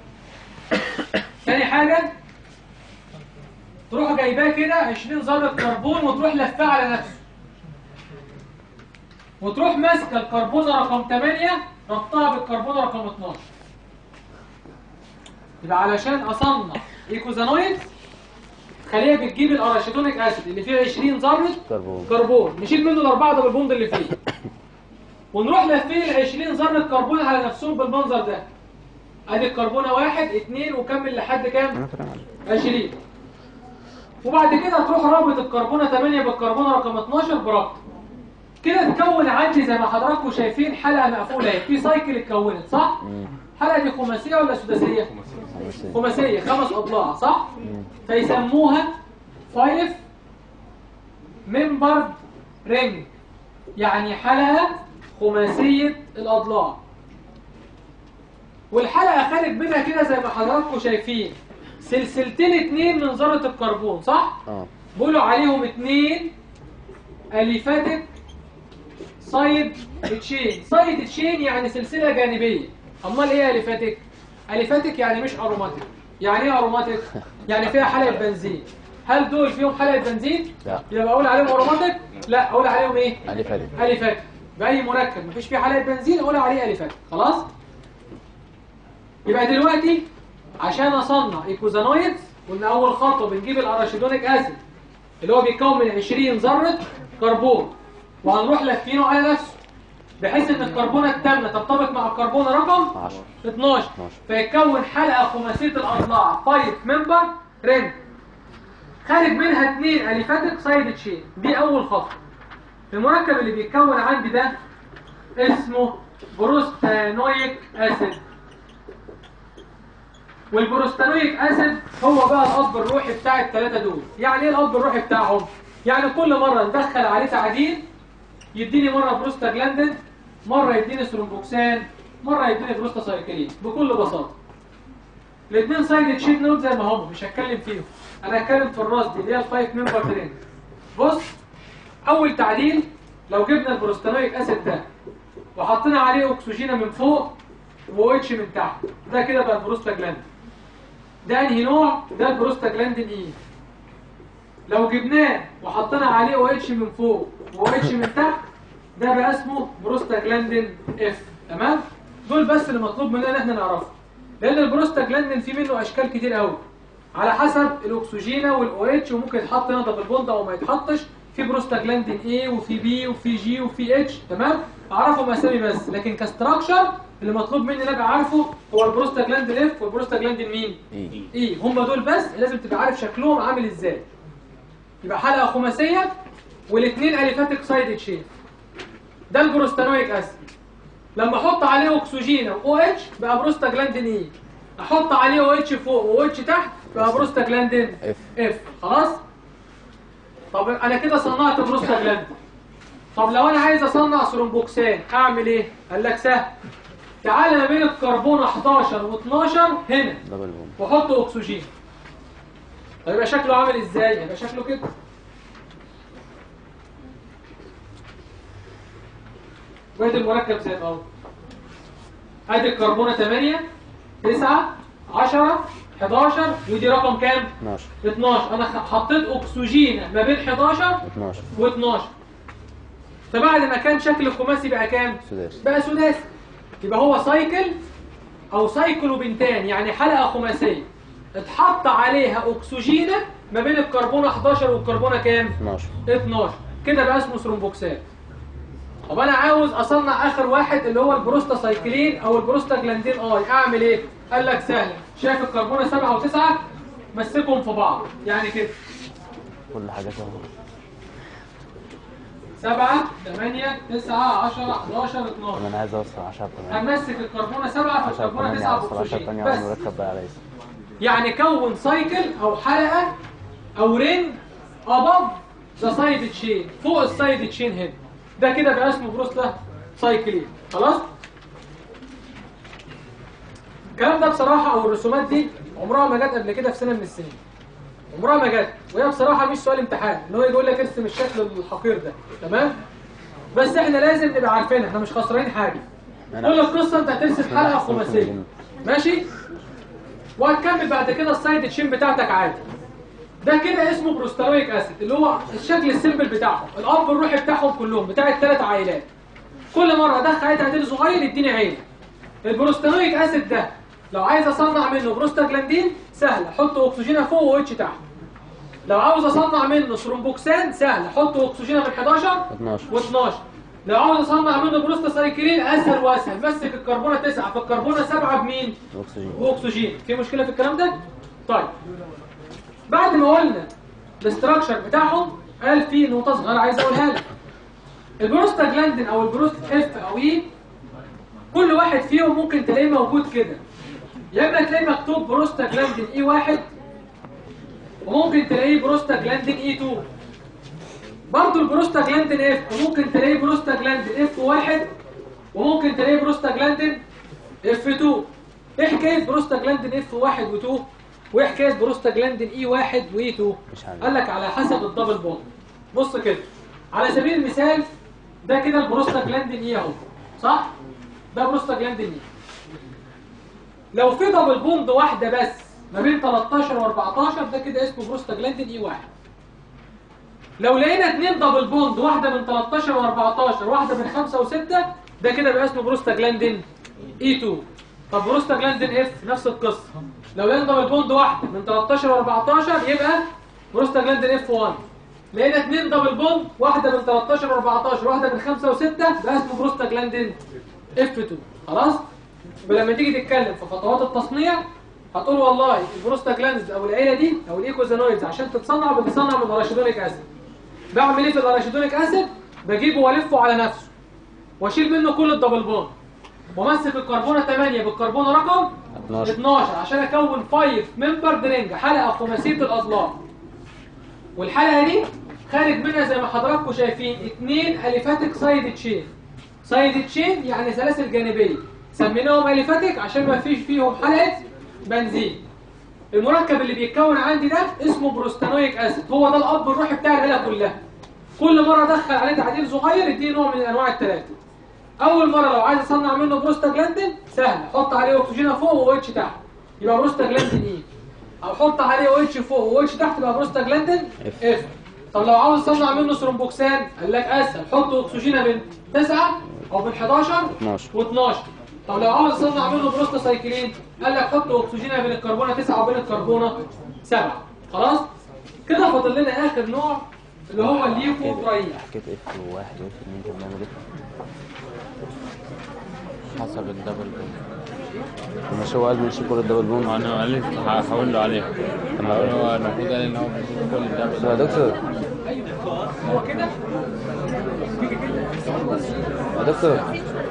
تاني حاجة تروح جايباه كده 20 ذرة كربون وتروح لفاه على نفسه وتروح ماسكة الكربونة رقم 8 ربطها بالكربونة رقم 12 يبقى علشان أصنع إيكوزانويد خليها بتجيب الأراشيدونيك أسيد اللي فيه 20 ذرة كربون كربون نشيل منه الأربعة دبل بوند اللي فيه ونروح لفين ال 20 ذرة كربون على نفسهم بالمنظر ده ادي الكربونة واحد اتنين وكمل لحد كام؟ انا فاهم 20 وبعد كده تروح رابط الكربونة 8 بالكربونة رقم 12 بربط كده تكون عندي زي ما حضراتكم شايفين حلقة مقفولة اهي في سايكل اتكونت صح؟ الحلقة دي خماسية ولا سداسية؟ خماسية خمس أضلاع صح؟ فيسموها فايف ممبر رينج يعني حلقة خماسية الأضلاع والحلقة خارج منها كده زي ما حضراتكم شايفين سلسلتين اتنين من ذرة الكربون صح؟ اه بيقولوا عليهم اتنين اليفاتيك سايد تشين سايد تشين يعني سلسله جانبيه امال ايه اليفاتيك اليفاتيك يعني مش اروماتيك يعني ايه اروماتيك يعني فيها حلقه بنزين هل دول فيهم حلقه بنزين لا. يبقى اقول عليهم اروماتيك لا اقول عليهم ايه الفاتك اليفاتيك باي مركب مفيش فيه حلقه بنزين اقول عليه اليفاتيك خلاص يبقى دلوقتي عشان اصنع ايكوزانويدز قلنا اول خطوه بنجيب الاراشيدونيك اسيد اللي هو بيتكون من 20 ذره كربون وهنروح لافينه على نفسه بحيث ان الكربونه التامه ترتبط مع الكربونه رقم 10 12 12. فيتكون حلقه خماسيه الاضلاع 5 ممبر رينج خارج منها اثنين اليفاتيك سايد تشين دي اول خطوه المركب اللي بيتكون عندي ده اسمه بروستانويك اسيد والبروستانويك اسيد هو بقى الاب الروحي بتاع الثلاثه دول يعني ايه الاب الروحي بتاعهم يعني كل مره ندخل عليه تعديل يديني مره بروستاجلاندين مره يديني ثرومبوكسان مره يديني بروستاسايكلين بكل بساطه الاثنين سايد تشين نود زي ما هم مش هتكلم فيهم انا هتكلم في الراس دي اللي هي الفايف ممبر ترين بص اول تعديل لو جبنا البروستانويك اسيد ده وحطينا عليه اكسجين من فوق و اتش من تحت ده كده بقى البروستاجلاندين ده انهي نوع ده البروستاجلاندين اي لو جبناه وحطينا عليه او اتش من فوق و اتش من تحت ده بقى اسمه بروستاجلاندين اف تمام دول بس اللي مطلوب مننا ان احنا نعرفهم لان البروستاجلاندين فيه منه اشكال كتير قوي على حسب الاكسجينه والاو اتش وممكن يتحط هنا دبل بوند او ما يتحطش في بروستاجلاندين اي وفي بي وفي جي وفي اتش تمام اعرفهم اسامي بس لكن كستراكشر اللي مطلوب مني ان ابقى عارفه هو البروستاجلاندين اف والبروستاجلاندين مين ايه ايه هم دول بس لازم تبقى عارف شكلهم عامل ازاي يبقى حلقه خماسيه والاثنين اليفاتيك سايد تشين ده البروستانويك اسيد لما احط عليه اكسجين او اتش بقى بروستاجلاندين اي احط عليه او اتش فوق و اتش تحت بقى بروستاجلاندين اف اف خلاص طب انا كده صنعت بروستاجلاندين طب لو انا عايز اصنع ثرومبوكسان اعمل ايه قال لك سهل تعالى ما بين الكربون 11 و12 هنا دبل بوم وحط اكسجين طيب يبقى شكله عامل ازاي يبقى شكله كده وادي المركب زي ما هو ادي الكربونه 8 9 10 11 ودي رقم كام 12 12 انا خ- حطيت اكسجين ما بين 11 12 و12 فبعد ما كان شكل الخماسي بقى كام سداسي بقى سداسي يبقى هو سايكل او سايكلوبنتان يعني حلقه خماسيه اتحط عليها اكسجينه ما بين الكربون 11 والكربونه كام 12 12 كده بقى اسمه ثرومبوكسات طب انا عاوز اصنع اخر واحد اللي هو البروستاسايكلين او البروستاجلاندين اي اعمل ايه قال لك سهله شايف الكربونه 7 و9 مسكهم في بعض يعني كده كل حاجة سهلة 7 8 9 10 11 12 طب انا عايز اوصل 10 كمان همسك الكربونه 7 في 10 الكربونه كمان 9 اوصل 10 باكسجين ثانية بس مركب بقى على اسم يعني كون سايكل او حلقه او رينج اباف ذا سايد تشين فوق السايد تشين هنا ده كده بقى اسمه بروستا سايكلين خلاص الكلام ده بصراحه او الرسومات دي عمرها ما جت قبل كده في سنه من السنين عمرها ما جت وهي بصراحه مش سؤال امتحان ان هو يقول لك ارسم الشكل الحقير ده تمام بس احنا لازم نبقى عارفين احنا مش خسرانين حاجه أنا- كل القصه انت هترسم حلقه خماسيه ماشي وهتكمل بعد كده السايد تشين بتاعتك عادي ده كده اسمه بروستاويك اسيد اللي هو الشكل السيمبل بتاعهم الاب الروحي بتاعهم كلهم بتاع الثلاث عائلات كل مره ادخل عيل تعديل صغير يديني عيله البروستانويك اسيد ده لو عايز اصنع منه بروستاجلاندين سهل احط اكسجين فوق واتش تحت لو عاوز اصنع منه ثرومبوكسان سهل احط اكسجين من 11 12 و12 لو عاوز اصنع منه بروستاسايكلين اسهل واسهل مسك الكربونه 9 في الكربونه 7 بمين اكسجين واكسجين في مشكله في الكلام ده طيب بعد ما قلنا الاستراكشر بتاعهم قال في نقطه صغيره عايز اقولها لك البروستاجلاندين او البروست اف او اي كل واحد فيهم ممكن تلاقيه موجود كده يا اما تلاقيه مكتوب بروستاجلاندين اي واحد وممكن تلاقيه بروستاجلاندين اي 2 برضه البروستاجلاندين اف وممكن تلاقيه بروستاجلاندين اف واحد وممكن تلاقيه بروستاجلاندين اف 2 ايه حكايه بروستاجلاندين اف 1 و2 وايه حكايه بروستاجلاندين اي 1 واي 2 مش عارف. قال لك على حسب الدبل بوند بص كده على سبيل المثال ده كده البروستاجلاندين اي اهو صح ده بروستاجلاندين اي لو في دبل بوند واحده بس ما بين 13 و14 ده كده اسمه بروستاجلاندين اي 1 لو لقينا اتنين دبل بوند واحده من 13 و14 واحده من 5 و6 ده كده بقى اسمه بروستاجلاندين اي 2 طب بروستاجلاندين اف نفس القصه لو لقينا دبل بوند واحده من 13 و14 يبقى بروستاجلاندين اف 1 لقينا اتنين دبل بوند واحده من 13 و14 واحده من 5 و6 ده اسمه بروستاجلاندين اف 2 خلاص ولما تيجي تتكلم في خطوات التصنيع هتقول والله البروستاجلاندز او العيله دي او الايكوزانويدز عشان تتصنع بتصنع من الاراشيدونيك اسيد بعمل ايه في الاراشيدونيك اسيد بجيبه والفه على نفسه واشيل منه كل الدبل بوند وامسك الكربونه 8 بالكربونه رقم 12. 12 عشان اكون 5 ممبر درينج حلقه خماسيه الاضلاع والحلقه دي خارج منها زي ما حضراتكم شايفين اثنين اليفاتيك سايد تشين سايد تشين يعني سلاسل جانبيه سميناهم اليفاتيك عشان ما فيش فيهم حلقه بنزين المركب اللي بيتكون عندي ده اسمه بروستانويك اسيد هو ده الاب الروحي بتاع العيله كلها كل مره ادخل عليه تعديل صغير يديني نوع من انواع الثلاثه اول مره لو عايز اصنع منه بروستاجلاندين سهل احط عليه اكسجين فوق و اتش تحت يبقى بروستاجلاندين اي او احط عليه او اتش فوق و اتش تحت يبقى بروستاجلاندين F. اف طب لو عاوز اصنع منه ثرومبوكسان قال لك اسهل حط اكسجين بين 9 او بين 11 12. و12 طب لو عاوز اصنع منه بروستاسايكلين قال لك حط اكسجين بين الكربونه 9 وبين الكربونه 7 خلاص كده فاضل لنا اخر نوع اللي هو الليوكوتراين حكيت اف واحد واف اتنين كان بيعمل ايه؟ حسب الدبل بوند مش هو قال مش كل الدبل بوند انا قال لي هحاول له عليها أما هو هو المفروض قال ان هو بيشوف كل الدبل يا دكتور هو كده يا دكتور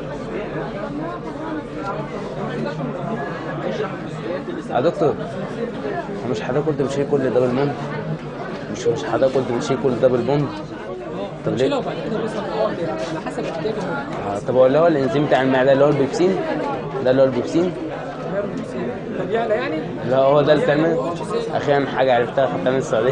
يا دكتور هو مش حضرتك قلت بتشيل كل دبل بوند مش مش حضرتك قلت بتشيل كل دبل بوند طب ليه؟ لو بعد كده بس على حسب احتياج آه، طب هو اللي هو الانزيم بتاع المعده اللي هو البيبسين ده اللي هو البيبسين طب يعلى يعني لا هو ده الكلمة اخيرا حاجه عرفتها خدتها من السعوديه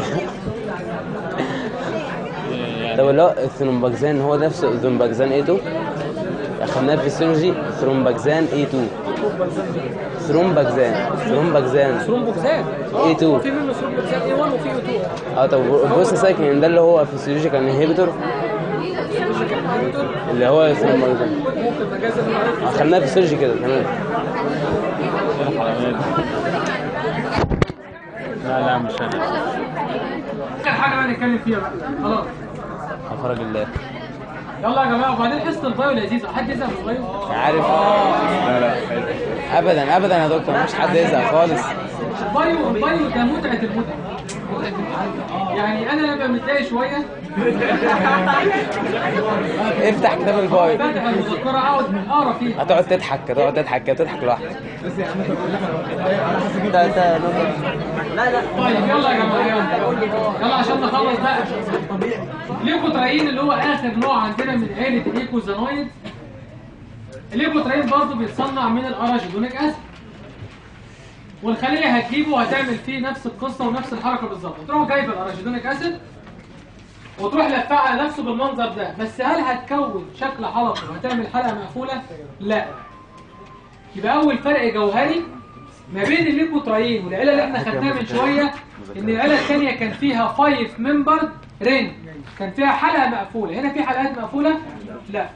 طب اللي هو الثرومباكزان هو نفس الثرومباكزان A2 اخدناه في السيرجي ثرومباكزان A2 ثرومباكزان ثرومباكزان ثرومبوكسان A2 في منه ثرومبوكسان A1 وفي A2 اه طب بص سايكلين ده اللي هو فيسيولوجيكال انهبيتور اللي هو ثرومباكزان ممكن مجازا نعرفه اخدناه في السيرجي كده تمام لا لا مش انا اخر حاجه بقى نتكلم فيها بقى خلاص فرج الله يلا يا جماعه وبعدين حصه البايو لذيذه حد يزهق من البايو عارف لا لا حلو ابدا ابدا يا دكتور مفيش حد يزهق خالص البايو البايو ده متعه المتعه متعة المتعة. يعني انا لما متضايق شويه افتح كتاب الباي بفتح المذكره اقعد اقرا فيها هتقعد تضحك هتقعد تضحك كده تضحك لوحدك تا- تا- طيب يلا يا جماعه يلا يلا عشان نخلص بقى ليكوتراين اللي هو اخر نوع عندنا من عيله الليكوزانويد الليكوتراين برضه بيتصنع من الاراشيدونيك اسيد والخليه هتجيبه وهتعمل فيه نفس القصه ونفس الحركه بالظبط تروح جايب الاراشيدونيك اسيد وتروح لفها على نفسه بالمنظر ده بس هل هتكون شكل حلقه وهتعمل حلقه مقفوله لا يبقى اول فرق جوهري ما بين الليكوتراين والعيله اللي احنا خدناها من شويه ان العيله الثانيه كان فيها 5 ممبر رينج كان فيها حلقه مقفوله هنا في حلقات مقفوله لا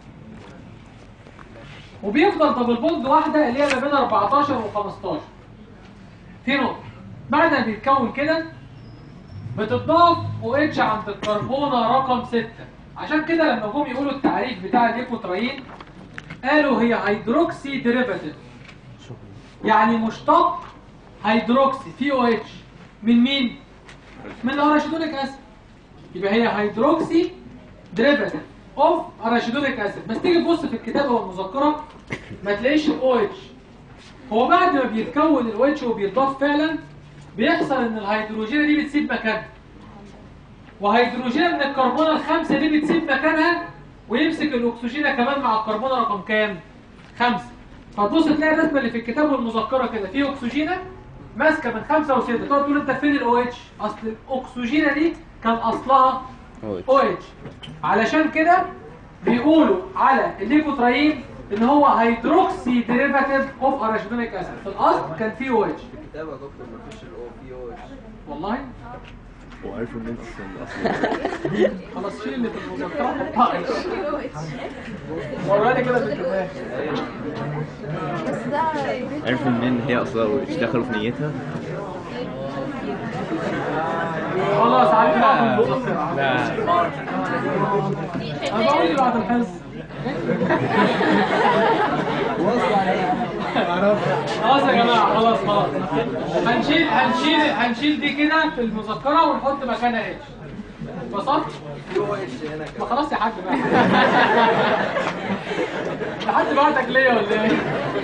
وبيفضل دبل بوند واحده اللي هي ما بين 14 و 15 في نقطه بعد ما بيتكون كده بتضاف او اتش عند الكربونه رقم 6 عشان كده لما جم يقولوا التعريف بتاع الليكوتراين قالوا هي هيدروكسي ديريفاتيف يعني مشتق هيدروكسي في او اتش من مين من الاراشيدونيك اسيد يبقى هي هيدروكسي ديريفاتيف اوف اراشيدونيك اسيد بس تيجي تبص في الكتاب او المذكره ما تلاقيش الاو اتش هو بعد ما بيتكون الاو اتش وبيتضاف فعلا بيحصل ان الهيدروجين دي بتسيب مكانها وهيدروجين من الكربونه الخامسه دي بتسيب مكانها ويمسك الاكسجين كمان مع الكربونه رقم كام خمسة فتبص تلاقي الرسمه اللي في الكتاب والمذكره كده في اكسجينه ماسكه من خمسة وستة تقعد تقول انت فين الاو اتش اصل الاكسجينه دي كان اصلها او اتش علشان كده بيقولوا على الليكوتراين ان هو هيدروكسي ديريفاتيف اوف اراشيدونيك اسيد في الاصل كان فيه او اتش الكتاب يا دكتور مفيش الاو في او اتش والله وعرفوا ان انت اصلا خلاص شيل اللي في المذكره حطها وراني كده في الكتاب بس ده عرفوا منين هي اصلا مش دخلوا في نيتها خلاص عارف بعض المذكره لا انا بقول بعد الحصه خلاص يا جماعه خلاص خلاص هنشيل هنشيل هنشيل دي كده في المذكره ونحط مكانها اتش وصلت في او اتش هنا ما كمان خلاص يا حاج بقى لحد بعتك ليا ولا ايه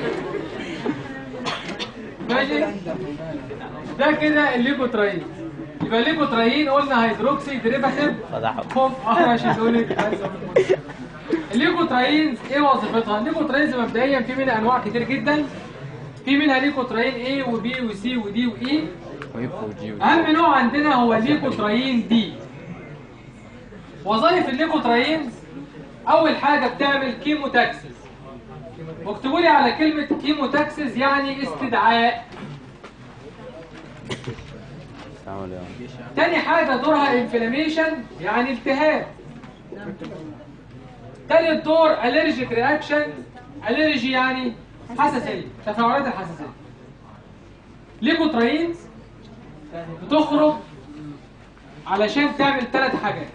ماشي ده كده الليكوتراين يبقى الليكوتراين قلنا هيدروكسي ديريفاتيف فضحوا. كوف اه ماشي تقول الليكوتراينز ايه وظيفتها الليكوتراينز مبدئيا في منها انواع كتير جدا في منها ليكوتراين A وبي وسي ودي واي ويبقوا جي اهم نوع عندنا هو الليكوتراين دي وظائف الليكوتراينز اول حاجه بتعمل كيموتاكسس واكتبوا لي على كلمه كيموتاكسس يعني استدعاء استعمل يا تاني حاجه دورها انفلاميشن يعني التهاب تالت دور الرجيك رياكشن الرجي يعني حساسيه تفاعلات الحساسيه ليكوتراينز بتخرج علشان تعمل ثلاث حاجات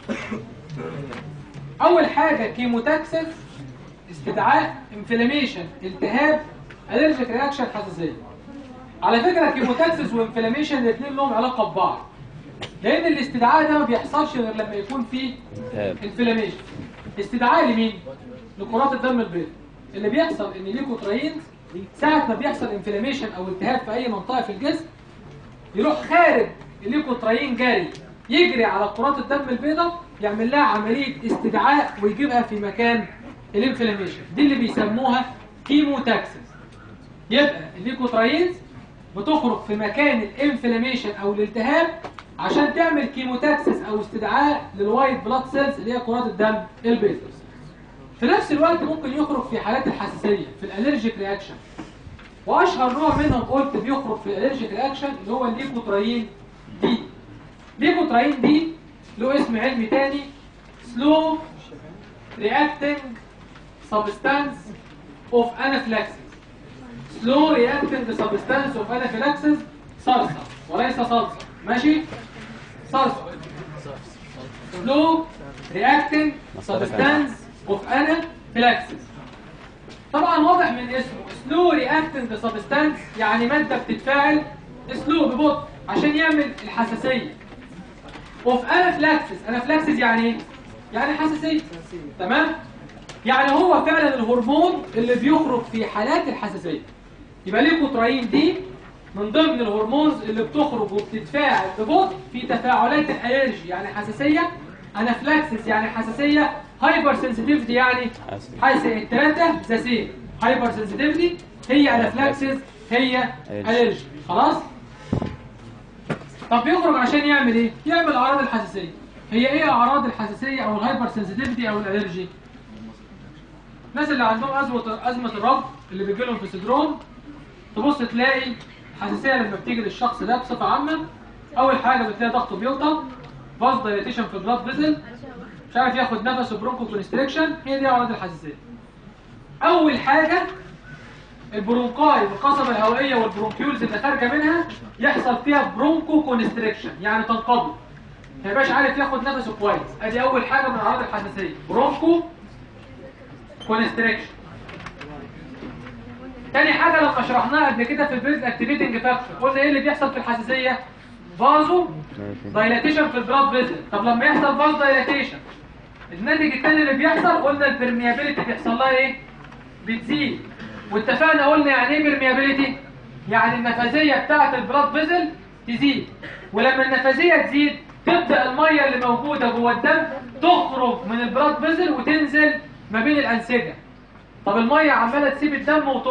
اول حاجه كيموتاكسس استدعاء انفلاميشن التهاب الرجيك رياكشن حساسيه على فكره كيموتاكسس وانفلاميشن الاثنين لهم علاقه ببعض لان الاستدعاء ده ما بيحصلش غير لما يكون فيه التهاب. انفلاميشن استدعاء لمين لكرات الدم البيضاء اللي بيحصل ان ليكوتراينز ساعه ما بيحصل انفلاميشن او التهاب في اي منطقه في الجسم يروح خارج الليكوتراين جاري يجري على كرات الدم البيضاء يعمل لها عمليه استدعاء ويجيبها في مكان الانفلاميشن دي اللي بيسموها كيموتاكسس يبقى الليكوتراينز بتخرج في مكان الانفلاميشن او الالتهاب عشان تعمل كيموتاكسس او استدعاء للوايت بلاد سيلز اللي هي كرات الدم البيضاء في نفس الوقت ممكن يخرج في حالات الحساسيه في الالرجيك رياكشن واشهر نوع منهم قلت بيخرج في الالرجيك رياكشن اللي هو الليكوتراين دي ليكوتراين دي له اسم علمي تاني سلو رياكتنج سبستانس اوف انافلاكسيس سلو رياكتنج سبستانس اوف انافلاكسيس صلصه وليس صلصه ماشي صلصه سلو رياكتنج سبستانس اوف انافلاكسيس طبعا واضح من اسمه سلو رياكتنج سبستانس يعني ماده بتتفاعل سلو ببطء عشان يعمل الحساسيه اوف انافلاكسس انافلاكسس يعني ايه يعني حساسيه تمام يعني هو فعلا الهرمون اللي بيخرج في حالات الحساسيه يبقى ليكوتراين دي من ضمن الهرمونز اللي بتخرج وبتتفاعل ببطء في تفاعلات الالرجي يعني حساسيه انافلاكسس يعني حساسيه هايبر سنسيتيفيتي يعني حساسية. حساسيه الثلاثه ذا سيم هايبر سنسيتيفيتي هي انافلاكسس هي الرجي خلاص طب يخرج عشان يعمل ايه يعمل اعراض الحساسيه هي ايه اعراض الحساسيه او الهايبر سنسيتيفيتي او الالرجي الناس اللي عندهم ازمه ازمه الربط اللي بيجي لهم في صدرهم تبص تلاقي الحساسيه لما بتيجي للشخص ده بصفه عامه اول حاجه بتلاقي ضغطه بيوطى باز دايليتيشن في البلاد فيزل مش عارف ياخد نفسه برونكو كونستريكشن هي دي اعراض الحساسيه اول حاجه البرونكاي والقصبة الهوائية والبرونكيولز اللي خارجة منها يحصل فيها برونكو كونستريكشن يعني تنقبض ما يبقاش عارف ياخد نفسه كويس ادي اول حاجة من اعراض الحساسية برونكو كونستريكشن تاني حاجة لما شرحناها قبل كده في البريد اكتيفيتنج فاكتور قلنا ايه اللي بيحصل في الحساسية فازو دايلاتيشن في البلاد فيزل طب لما يحصل فاز دايلاتيشن الناتج التاني اللي بيحصل قلنا البرميابيليتي بيحصل لها ايه بتزيد واتفقنا قلنا يعني ايه برميابيليتي يعني النفاذيه بتاعه البلاد فيزل تزيد ولما النفاذيه تزيد تبدا الميه اللي موجوده جوه الدم تخرج من البلاد فيزل وتنزل ما بين الانسجه طب الميه عماله تسيب الدم وتخرج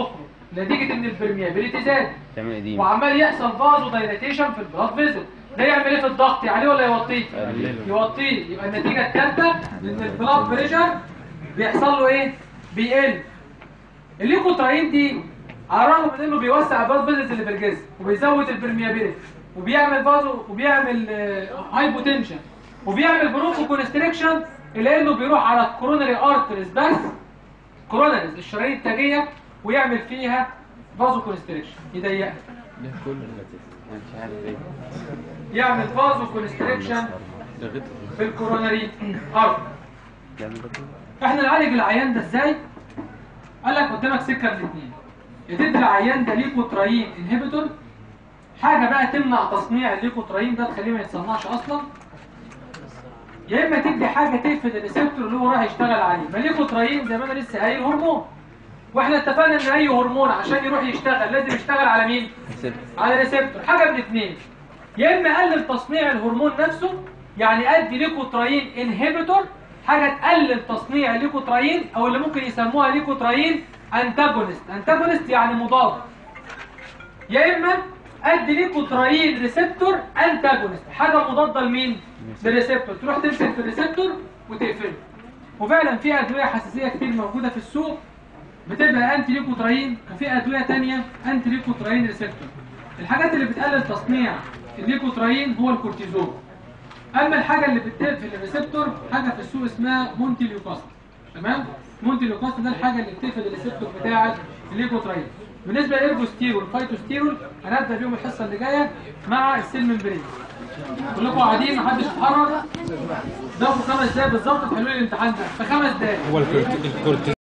نتيجه ان البرميابيليتي زاد تعمل قديم وعمال يحصل فازو دايلاتيشن في البلاد فيزل ده يعمل ايه في الضغط عليه ولا يوطيه يوطيه يبقى النتيجه الثالثه ان البلاد بريشر بيحصل له ايه بيقل الليكوتراين دي على الرغم من انه بيوسع البلاد فيزلز اللي في الجسم وبيزود البرميابيليتي وبيعمل فازو وبيعمل هايبوتنشن وبيعمل برونكو كونستريكشن الا انه بيروح على الكوروناري ارتريز بس كوروناريز الشرايين التاجيه ويعمل فيها فازو كونستريكشن يضيقها ده كله أنا مش عارف ايه يعمل فازو كونستريكشن ده غير في الكوروناري ارتري ده من ده كله احنا نعالج العيان ده ازاي قال لك قدامك سكه من الاثنين يا تدي العيان ده ليكوتراين انهبيتور حاجه بقى تمنع تصنيع الليكوتراين ده تخليه ما يتصنعش اصلا يا اما تدي حاجه تقفل الريسبتور اللي هو رايح يشتغل عليه ما الليكوتراين زي ما انا لسه قايل هرمون واحنا اتفقنا ان اي هرمون عشان يروح يشتغل لازم يشتغل على مين على ريسبتور حاجه من اثنين يا اما اقلل تصنيع الهرمون نفسه يعني ادي ليكوتراين انهبيتور حاجه تقلل تصنيع الليكوتراين او اللي ممكن يسموها ليكوتراين انتاجونست انتاجونست يعني مضاد يا اما ادي ليكوتراين ريسبتور انتاجونست حاجه مضاده لمين للريسبتور تروح تمسك في الريسبتور وتقفله وفعلا في ادويه حساسيه كتير موجوده في السوق بتبقى انتي ليكوتراين وفي ادويه تانية انتي ليكوتراين ريسبتور الحاجات اللي بتقلل تصنيع الليكوتراين هو الكورتيزون اما الحاجه اللي بتقفل الريسبتور حاجه في السوق اسمها مونتي ليوكاست تمام مونتي ليوكاست ده الحاجه اللي بتقفل الريسبتور بتاع الليكوتراين بالنسبه للارجوستيرول فايتوستيرول هنبدا بيهم الحصه اللي جايه مع السيل ممبرين كلكم قاعدين محدش اتحرك ده في خمس دقايق بالظبط تحلوا لي الامتحان ده في خمس دقايق هو الكورتيزون